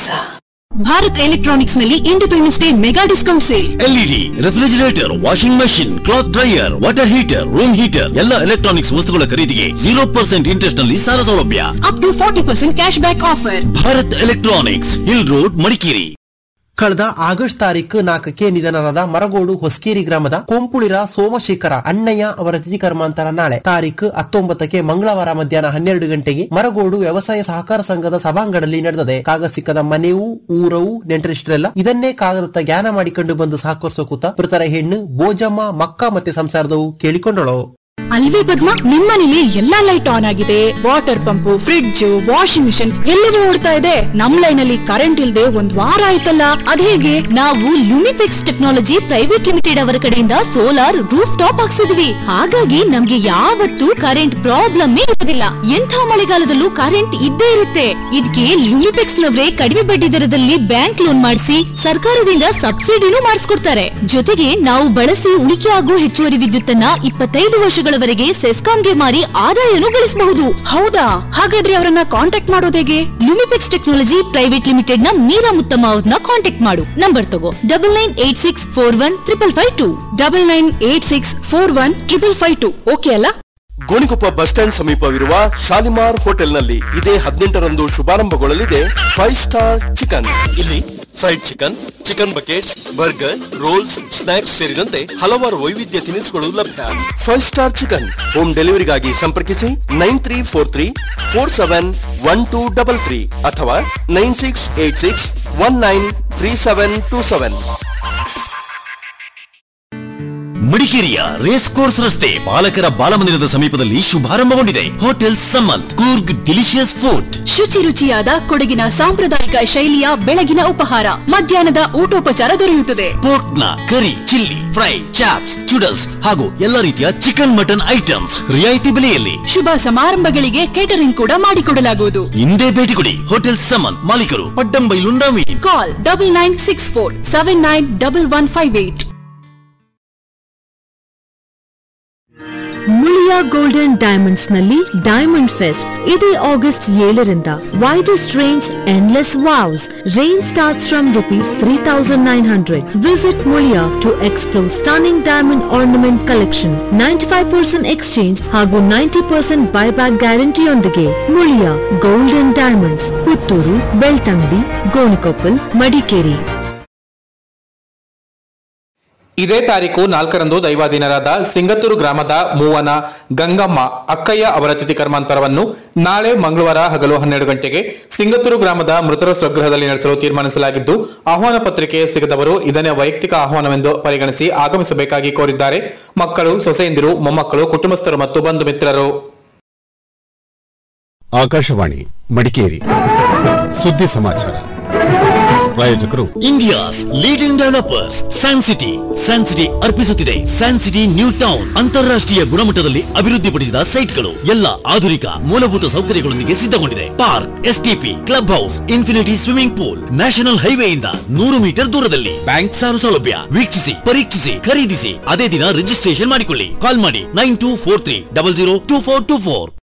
Bharat electronics ನಲ್ಲಿ independence day mega discount sale LED refrigerator washing machine cloth dryer water heater room heater ಎಲ್ಲ ಎಲೆಕ್ಟ್ರಾನಿಕ್ಸ್ ವಸ್ತುಗಳ ಖರೀದಿಗೆ ಜೀರೋ ಪರ್ಸೆಂಟ್ ಇಂಟ್ರೆಸ್ಟ್ ನಲ್ಲಿ ಸಾಲ ಸೌಲಭ್ಯ up to forty percent cash back offer Bharat electronics hill road Madikeri ಕಳೆದ ಆಗಸ್ಟ್ ತಾರೀಕು ನಾಲ್ಕಕ್ಕೆ ನಿಧನರಾದ ಮರಗೋಡು ಹೊಸ್ಕೇರಿ ಗ್ರಾಮದ ಕೊಂಪುಳಿರ ಸೋಮಶೇಖರ ಅಣ್ಣಯ್ಯ ಅವರ ತಿಥಿ ಕರ್ಮಾಂತರ ನಾಳೆ ತಾರೀಕು ಹತ್ತೊಂಬತ್ತಕ್ಕೆ ಮಂಗಳವಾರ ಮಧ್ಯಾಹ್ನ ಹನ್ನೆರಡು ಗಂಟೆಗೆ ಮರಗೋಡು ವ್ಯವಸಾಯ ಸಹಕಾರ ಸಂಘದ ಸಭಾಂಗಣದಲ್ಲಿ ನಡೆದಿದೆ ಕಾಗ ಸಿಕ್ಕದ ಮನೆಯೂ ಊರವು ನೆಂಟರಿಷ್ಟರೆಲ್ಲ ಇದನ್ನೇ ಕಾಗದತ್ತ ಜ್ಞಾನ ಮಾಡಿಕೊಂಡು ಬಂದು ಸಹಕರಿಸೋ ಕೂತ ಮೃತರ ಹೆಣ್ಣು ಬೋಜಮ್ಮ ಮಕ್ಕ ಮತ್ತೆ ಸಂಸಾರದವು ಕೇಳಿಕೊಂಡಳು ಅಲ್ವೇ ಪದ್ಮ ನಿಮ್ಮನೇಲಿ ಎಲ್ಲಾ ಲೈಟ್ ಆನ್ ಆಗಿದೆ water pump fridge washing machine ಎಲ್ಲವೂ ಓಡ್ತಾ ಇದೆ ನಮ್ ಲೈನ್ ಅಲ್ಲಿ ಕರೆಂಟ್ ಇಲ್ದೆ ಒಂದ್ ವಾರ ಆಯ್ತಲ್ಲ ಅದೇಗೆ ನಾವು ಲುಮಿಪೆಕ್ಸ್ ಟೆಕ್ನಾಲಜಿ ಪ್ರೈವೇಟ್ ಲಿಮಿಟೆಡ್ ಅವರ ಕಡೆಯಿಂದ ಸೋಲಾರ್ ರೂಫ್ ಟಾಪ್ ಹಾಕ್ಸಿದ್ವಿ ಹಾಗಾಗಿ ನಮ್ಗೆ ಯಾವತ್ತೂ ಕರೆಂಟ್ ಪ್ರಾಬ್ಲಮ್ ಇರೋದಿಲ್ಲ ಎಂಥ ಮಳೆಗಾಲದಲ್ಲೂ ಕರೆಂಟ್ ಇದ್ದೇ ಇರುತ್ತೆ ಇದಕ್ಕೆ ಲುಮಿಪೆಕ್ಸ್ ನವರೇ ಕಡಿಮೆ ಬಡ್ಡಿ ದರದಲ್ಲಿ ಬ್ಯಾಂಕ್ ಲೋನ್ ಮಾಡಿಸಿ ಸರ್ಕಾರದಿಂದ ಸಬ್ಸಿಡಿನೂ ಮಾಡಿಸ್ಕೊಡ್ತಾರೆ ಜೊತೆಗೆ ನಾವು ಬಳಸಿ ಉಳಿಕೆ ಆಗುವ ಹೆಚ್ಚುವರಿ ವಿದ್ಯುತ್ತನ್ನ ಇಪ್ಪತ್ತೈದು ವರ್ಷಗಳವರೆಗೆ ಸೆಸ್ಕಾಂಗೆ ಮಾರಿ ಆದಾಯನೂ ಗಳಿಸಬಹುದು ಹೌದಾ ಹಾಗಾದ್ರೆ ಅವರನ್ನ ಕಾಂಟ್ಯಾಕ್ಟ್ ಮಾಡೋದು ಹೇಗೆ ಲುಮಿಪೆಕ್ಸ್ ಟೆಕ್ನಾಲಜಿ ಪ್ರೈವೇಟ್ ಲಿಮಿಟೆಡ್ ನ ಮೀರಾ ಮುತ್ತಮ್ಮ ಅವ್ರನ್ನ ಕಾಂಟ್ಯಾಕ್ಟ್ ಮಾಡು ನಂಬರ್ ತಗೋ double nine eight six four one triple five two double nine eight six four one triple five two okay ಅಲ್ಲ ಗೋಣಿಕೊಪ್ಪ ಬಸ್ ಸ್ಟ್ಯಾಂಡ್ ಸಮೀಪವಿರುವ ಶಾಲಿಮಾರ್ ಹೋಟೆಲ್ನಲ್ಲಿ ಇದೇ ಹದಿನೆಂಟರಂದು ಶುಭಾರಂಭಗೊಳ್ಳಲಿದೆ ಫೈವ್ ಸ್ಟಾರ್ ಚಿಕನ್ ಇಲ್ಲಿ fried chicken chicken buckets burger rolls snacks ಸೇರಿದಂತೆ ಹಲವಾರು ವೈವಿಧ್ಯ ತಿನಿಸುಗಳು ಲಭ್ಯ ಫೈವ್ ಸ್ಟಾರ್ ಚಿಕನ್ ಹೋಮ್ ಡೆಲಿವರಿಗಾಗಿ ಸಂಪರ್ಕಿಸಿ nine three four three four seven one two double three ಅಥವಾ nine six eight six one nine three seven two seven ಮಡಿಕೇರಿಯ ರೇಸ್ ಕೋರ್ಸ್ ರಸ್ತೆ ಬಾಲಕರ ಬಾಲಮಂದಿರದ ಸಮೀಪದಲ್ಲಿ ಶುಭಾರಂಭಗೊಂಡಿದೆ hotel Samanth Coorg delicious food ಶುಚಿ ರುಚಿಯಾದ ಕೊಡಗಿನ ಸಾಂಪ್ರದಾಯಿಕ ಶೈಲಿಯ ಬೆಳಗಿನ ಉಪಹಾರ ಮಧ್ಯಾಹ್ನದ ಊಟೋಪಚಾರ ದೊರೆಯುತ್ತದೆ ಪೋರ್ಕ್ನ ಕರಿ ಚಿಲ್ಲಿ ಫ್ರೈ ಚಾಪ್ಸ್ ಚುಡಲ್ಸ್ ಹಾಗೂ ಎಲ್ಲ ರೀತಿಯ ಚಿಕನ್ ಮಟನ್ ಐಟಮ್ಸ್ ರಿಯಾಯಿತಿ ಬೆಲೆಯಲ್ಲಿ ಶುಭ ಸಮಾರಂಭಗಳಿಗೆ ಕೇಟರಿಂಗ್ ಕೂಡ ಮಾಡಿಕೊಡಲಾಗುವುದು ಹಿಂದೆ ಭೇಟಿ ಕೊಡಿ ಹೋಟೆಲ್ ಸಮಂತ್ ಮಾಲೀಕರು Pattambailu Naveen call double nine six four seven nine double one five eight Muliya golden diamonds ನಲ್ಲಿ ಡೈಮಂಡ್ ಫೆಸ್ಟ್ ಇದೇ ಆಗಸ್ಟ್ ಏಳರಿಂದ widest range endless wows range starts from rupees three thousand nine hundred visit Muliya to explore stunning diamond ornament collection ninety five percent exchange ಹಾಗೂ ನೈಂಟಿ ಪರ್ಸೆಂಟ್ ಬೈಬ್ಯಾಕ್ ಗ್ಯಾರಂಟಿಯೊಂದಿಗೆ ಮುಳಿಯಾ ಗೋಲ್ಡನ್ ಡೈಮಂಡ್ಸ್ ಪುತ್ತೂರು ಬೆಳ್ತಂಗಡಿ ಗೋಣಿಕೊಪ್ಪಲ್ ಮಡಿಕೇರಿ ಇದೇ ತಾರೀಕು ನಾಲ್ಕರಂದು ದೈವಾಧೀನರಾದ ಸಿಂಗತ್ತೂರು ಗ್ರಾಮದ ಮೂವನ ಗಂಗಮ್ಮ ಅಕ್ಕಯ್ಯ ಅವರ ತಿಥಿ ಕರ್ಮಾಂತರವನ್ನು ನಾಳೆ ಮಂಗಳವಾರ ಹಗಲು ಹನ್ನೆರಡು ಗಂಟೆಗೆ ಸಿಂಗತ್ತೂರು ಗ್ರಾಮದ ಮೃತರ ಸ್ವಗೃಹದಲ್ಲಿ ನಡೆಸಲು ತೀರ್ಮಾನಿಸಲಾಗಿದ್ದು ಆಹ್ವಾನ ಪತ್ರಿಕೆ ಸಿಗದವರು ಇದನ್ನೇ ವೈಯಕ್ತಿಕ ಆಹ್ವಾನವೆಂದು ಪರಿಗಣಿಸಿ ಆಗಮಿಸಬೇಕಾಗಿ ಕೋರಿದ್ದಾರೆ ಮಕ್ಕಳು ಸೊಸೆಯಂದಿರು ಮೊಮ್ಮಕ್ಕಳು ಕುಟುಂಬಸ್ಥರು ಮತ್ತು ಬಂಧು ಮಿತ್ರರು ಆಕಾಶವಾಣಿ ಮಡಿಕೇರಿ ಸುದ್ದಿ ಸಮಾಚಾರ ಪ್ರಾಯೋಜಕರು India's leading developers San City San City ಅರ್ಪಿಸುತ್ತಿದೆ ಸ್ಯಾನ್ ಸಿಟಿ ನ್ಯೂ ಟೌನ್ ಅಂತಾರಾಷ್ಟ್ರೀಯ ಗುಣಮಟ್ಟದಲ್ಲಿ ಅಭಿವೃದ್ಧಿಪಡಿಸಿದ ಸೈಟ್ಗಳು ಎಲ್ಲ ಆಧುನಿಕ ಮೂಲಭೂತ ಸೌಕರ್ಯಗಳೊಂದಿಗೆ ಸಿದ್ಧಗೊಂಡಿದೆ park STP club house infinity swimming pool national ಹೈವೇಯಿಂದ ನೂರು ಮೀಟರ್ ದೂರದಲ್ಲಿ ಬ್ಯಾಂಕ್ ಸಾಲ ಸೌಲಭ್ಯ ವೀಕ್ಷಿಸಿ ಪರೀಕ್ಷಿಸಿ ಖರೀದಿಸಿ ಅದೇ ದಿನ ರಿಜಿಸ್ಟ್ರೇಷನ್ ಮಾಡಿಕೊಳ್ಳಿ ಕಾಲ್ ಮಾಡಿ nine two four three double zero two four two four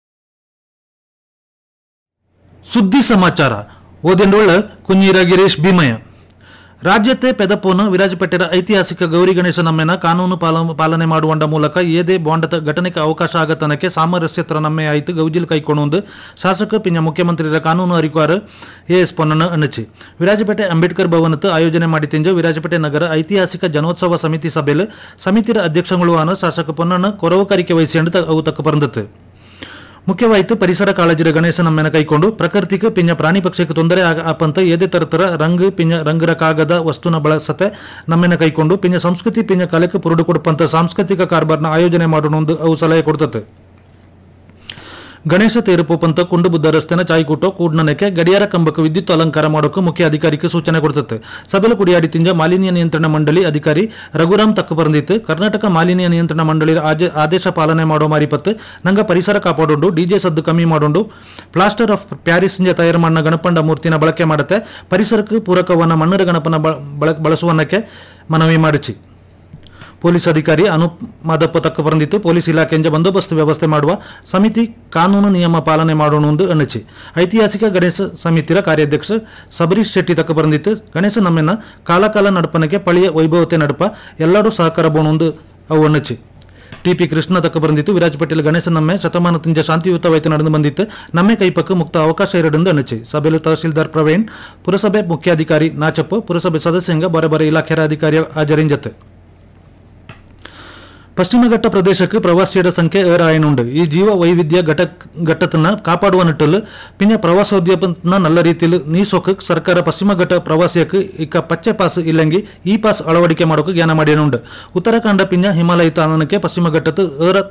ಸುದ್ದಿ ಸಮಾಚಾರ ಓದೆಂಡೊಳ್ಳ ಕುഞ്ഞിರ ಗಿರೀಶ್ ಭೀಮಯ್ಯ ರಾಜ್ಯത്തെ ಪೆದಪೋನ ವಿರಾಜಪೇಟೆರ ಐತಿಹಾಸಿಕ ಗೌರಿ ಗಣೇಶ ನಮ್ಮೆನ ಕಾನೂನು ಪಾಲ- ಪಾಲನೆ ಮಾಡುವಂಡ ಮೂಲಕ ಏದೇ ಬಾಂಡತ ಘಟನೆಗೆ ಅವಕಾಶ ಆಗತನಕ್ಕೆ ಸಾಮರಸ್ಯತ್ರ ನಮ್ಮೆ ಆಯ್ತು ಗೌಜಿಲ್ ಕೈಕೊಂಡು ಶಾಸಕ ಪಿಂಜ ಮುಖ್ಯಮಂತ್ರಿರ ಕಾನೂನು ಅರಿಕಾರು ಎ ಎಸ್ ಪೊನ್ನನ ಅಣ್ಣಚಿ ವಿರಾಜಪೇಟೆ ಅಂಬೇಡ್ಕರ್ ಭವನತ್ತು ಆಯೋಜನೆ ಮಾಡಿತಿಂಜ ವಿರಾಜಪೇಟೆ ನಗರ ಐತಿಹಾಸಿಕ ಜನೋತ್ಸವ ಸಮಿತಿ ಸಭೆಲು ಸಮಿತಿರ ಅಧ್ಯಕ್ಷಗಳು ಆನ ಶಾಸಕ ಪೊನ್ನನ ಕೊರವಕಾರಿಕೆ ವಹಿಸಿಕೊಂಡು ಅವು ತಕ್ಕ ಪರಂದತ್ತು ಮುಖ್ಯವಾಯಿತು ಪರಿಸರ ಕಾಳಜಿರ ಗಣೇಶ ನಮ್ಮೆನ ಕೈಕೊಂಡು ಪ್ರಕೃತಿಗೆ ಪಿಂಜ ಪ್ರಾಣಿ ಪಕ್ಷಕ್ಕೆ ತೊಂದರೆ ಆಗ ಆಪಂತ ಏದೇ ತರತರ ರಂಗ್ ಪಿಂಜ ರಂಗರ ಕಾಗದ ವಸ್ತುನ ಬಳಸತೆ ನಮ್ಮೆನ ಕೈಕೊಂಡು ಪಿಂಜ ಸಂಸ್ಕೃತಿ ಪಿಂಜ ಕಲೆಕ್ಕೆ ಪುರುಡು ಕೊಡುಪಂತ ಸಾಂಸ್ಕೃತಿಕ ಕಾರ್ಬಾರ್ನ ಆಯೋಜನೆ ಮಾಡೋಣ ಒಂದು ಅವು ಸಲಹೆ ಕೊಡ್ತತೆ ಗಣೇಶ ತೇರುಪಂತ ಕುಂಡು ಬುದ್ಧ ರಸ್ತೆನ ಚಾಯ್ಕೂಟೋ ಕೂಡ್ನನಕ್ಕೆ ಗಡಿಯಾರ ಕಂಬಕ್ಕೆ ವಿದ್ಯುತ್ ಅಲಂಕಾರ ಮಾಡೋಕೆ ಮುಖ್ಯ ಅಧಿಕಾರಿಗೆ ಸೂಚನೆ ಕೊಡ್ತದೆ ಸಭೆಲು ಕುಡಿಯಾಡಿ ತಿಂಜ ಮಾಲಿನ್ಯ ನಿಯಂತ್ರಣ ಮಂಡಳಿ ಅಧಿಕಾರಿ ರಘುರಾಮ್ ತಕ್ಕ ಬಂದಿತ್ತು ಕರ್ನಾಟಕ ಮಾಲಿನ್ಯ ನಿಯಂತ್ರಣ ಮಂಡಳಿ ಆಜೆ- ಆದೇಶ ಪಾಲನೆ ಮಾಡೋ ಮಾರಿಪತ್ತು ನಂಗ ಪರಿಸರ ಕಾಪಾಡೋಂಡು ಡಿಜೆ ಸದ್ದು ಕಮ್ಮಿ ಮಾಡೋಂಡು ಪ್ಲಾಸ್ಟರ್ ಆಫ್ ಪ್ಯಾರಿಸ್ ಇಂಜ ತಯಾರು ಮಾಡಿದ ಗಣಪಂಡ ಮೂರ್ತಿನ ಬಳಕೆ ಮಾಡುತ್ತೆ ಪರಿಸರಕ್ಕೆ ಪೂರಕವನ್ನ ಮಣ್ಣರ ಗಣಪನ ಬಳ- ಬಳ- ಬಳಸುವನ್ನಕ್ಕೆ ಮನವಿ ಮಾಡಿಸಿ ಪೊಲೀಸ್ ಅಧಿಕಾರಿ ಅನೂಪ್ ಮಾದಪ್ಪ ತಕ್ಕ ಬಂದಿತ್ತು ಪೊಲೀಸ್ ಇಲಾಖೆಯಿಂದ ಬಂದೋಬಸ್ತ್ ವ್ಯವಸ್ಥೆ ಮಾಡುವ ಸಮಿತಿ ಕಾನೂನು ನಿಯಮ ಪಾಲನೆ ಮಾಡೋಣ ಎಂದು ಅಣ್ಣಚಿ ಐತಿಹಾಸಿಕ ಗಣೇಶ ಸಮಿತಿಯ ಕಾರ್ಯಾಧ್ಯಕ್ಷ ಸಬರೀಶ್ ಶೆಟ್ಟಿ ತಕ್ಕ ಬಂದಿತ್ತು ಗಣೇಶ ನಮ್ಮೆನ ಕಾಲಕಾಲ ನಡಪನಕ್ಕೆ ಪಳಿಯ ವೈಭವತೆ ನಡಪ ಎಲ್ಲರೂ ಸಹಕಾರ ಬೋಣೊಂದು ಅವು ಅಣ್ಣಚಿ ಟಿಪಿ ಕೃಷ್ಣ ತಕ್ಕ ಬಂದಿತ್ತು ವಿರಾಜಪೇಟೆಯಲ್ಲಿ ಗಣೇಶ ನಮ್ಮೆ ಶತಮಾನ ತಿಂಜ ಶಾಂತಿಯುತವಾಯ್ತು ನಡೆದು ಬಂದಿತ್ತು ನಮ್ಮೆ ಕೈಪಕ್ಕೆ ಮುಕ್ತ ಅವಕಾಶ ಎರಡೆಂದು ಅಣ್ಣಚಿ ಸಭೆಯಲ್ಲಿ ತಹಸೀಲ್ದಾರ್ ಪ್ರವೀಣ್ ಪುರಸಭೆ ಮುಖ್ಯಾಧಿಕಾರಿ ನಾಚಪ್ಪ ಪುರಸಭೆ ಸದಸ್ಯಂಗ ಬರೆ ಬರೆ ಇಲಾಖೆಯ ಅಧಿಕಾರಿ ಹಾಜರಿಂಜತೆ ಪಶ್ಚಿಮ ಘಟ್ಟ ಪ್ರದೇಶಕ್ಕೆ ಪ್ರವಾಸಿಯರ ಸಂಖ್ಯೆ ಏರಾಯನುಂಡು ಈ ಜೀವ ವೈವಿಧ್ಯ ಘಟ ಘಟ್ಟತನ್ನ ಕಾಪಾಡುವ ನಿಟ್ಟಲು ಪಿನ್ನ ಪ್ರವಾಸೋದ್ಯಮನ ನಲ್ಲ ರೀತಿಯಲ್ಲಿ ನೀಸೋಕೆ ಸರ್ಕಾರ ಪಶ್ಚಿಮ ಘಟ್ಟ ಪ್ರವಾಸಿಯಕ್ಕೆ ಇಕ್ಕ ಪಚ್ಚೆ ಪಾಸ್ ಇಲ್ಲಂಗಿ ಈ ಪಾಸ್ ಅಳವಡಿಕೆ ಮಾಡೋಕೆ ಜ್ಞಾನ ಮಾಡಿನುಂಡು ಉತ್ತರಾಖಂಡ ಪಿನ್ನ ಹಿಮಾಲಯ ತಾಣಕ್ಕೆ ಪಶ್ಚಿಮ ಘಟ್ಟದ ಏರ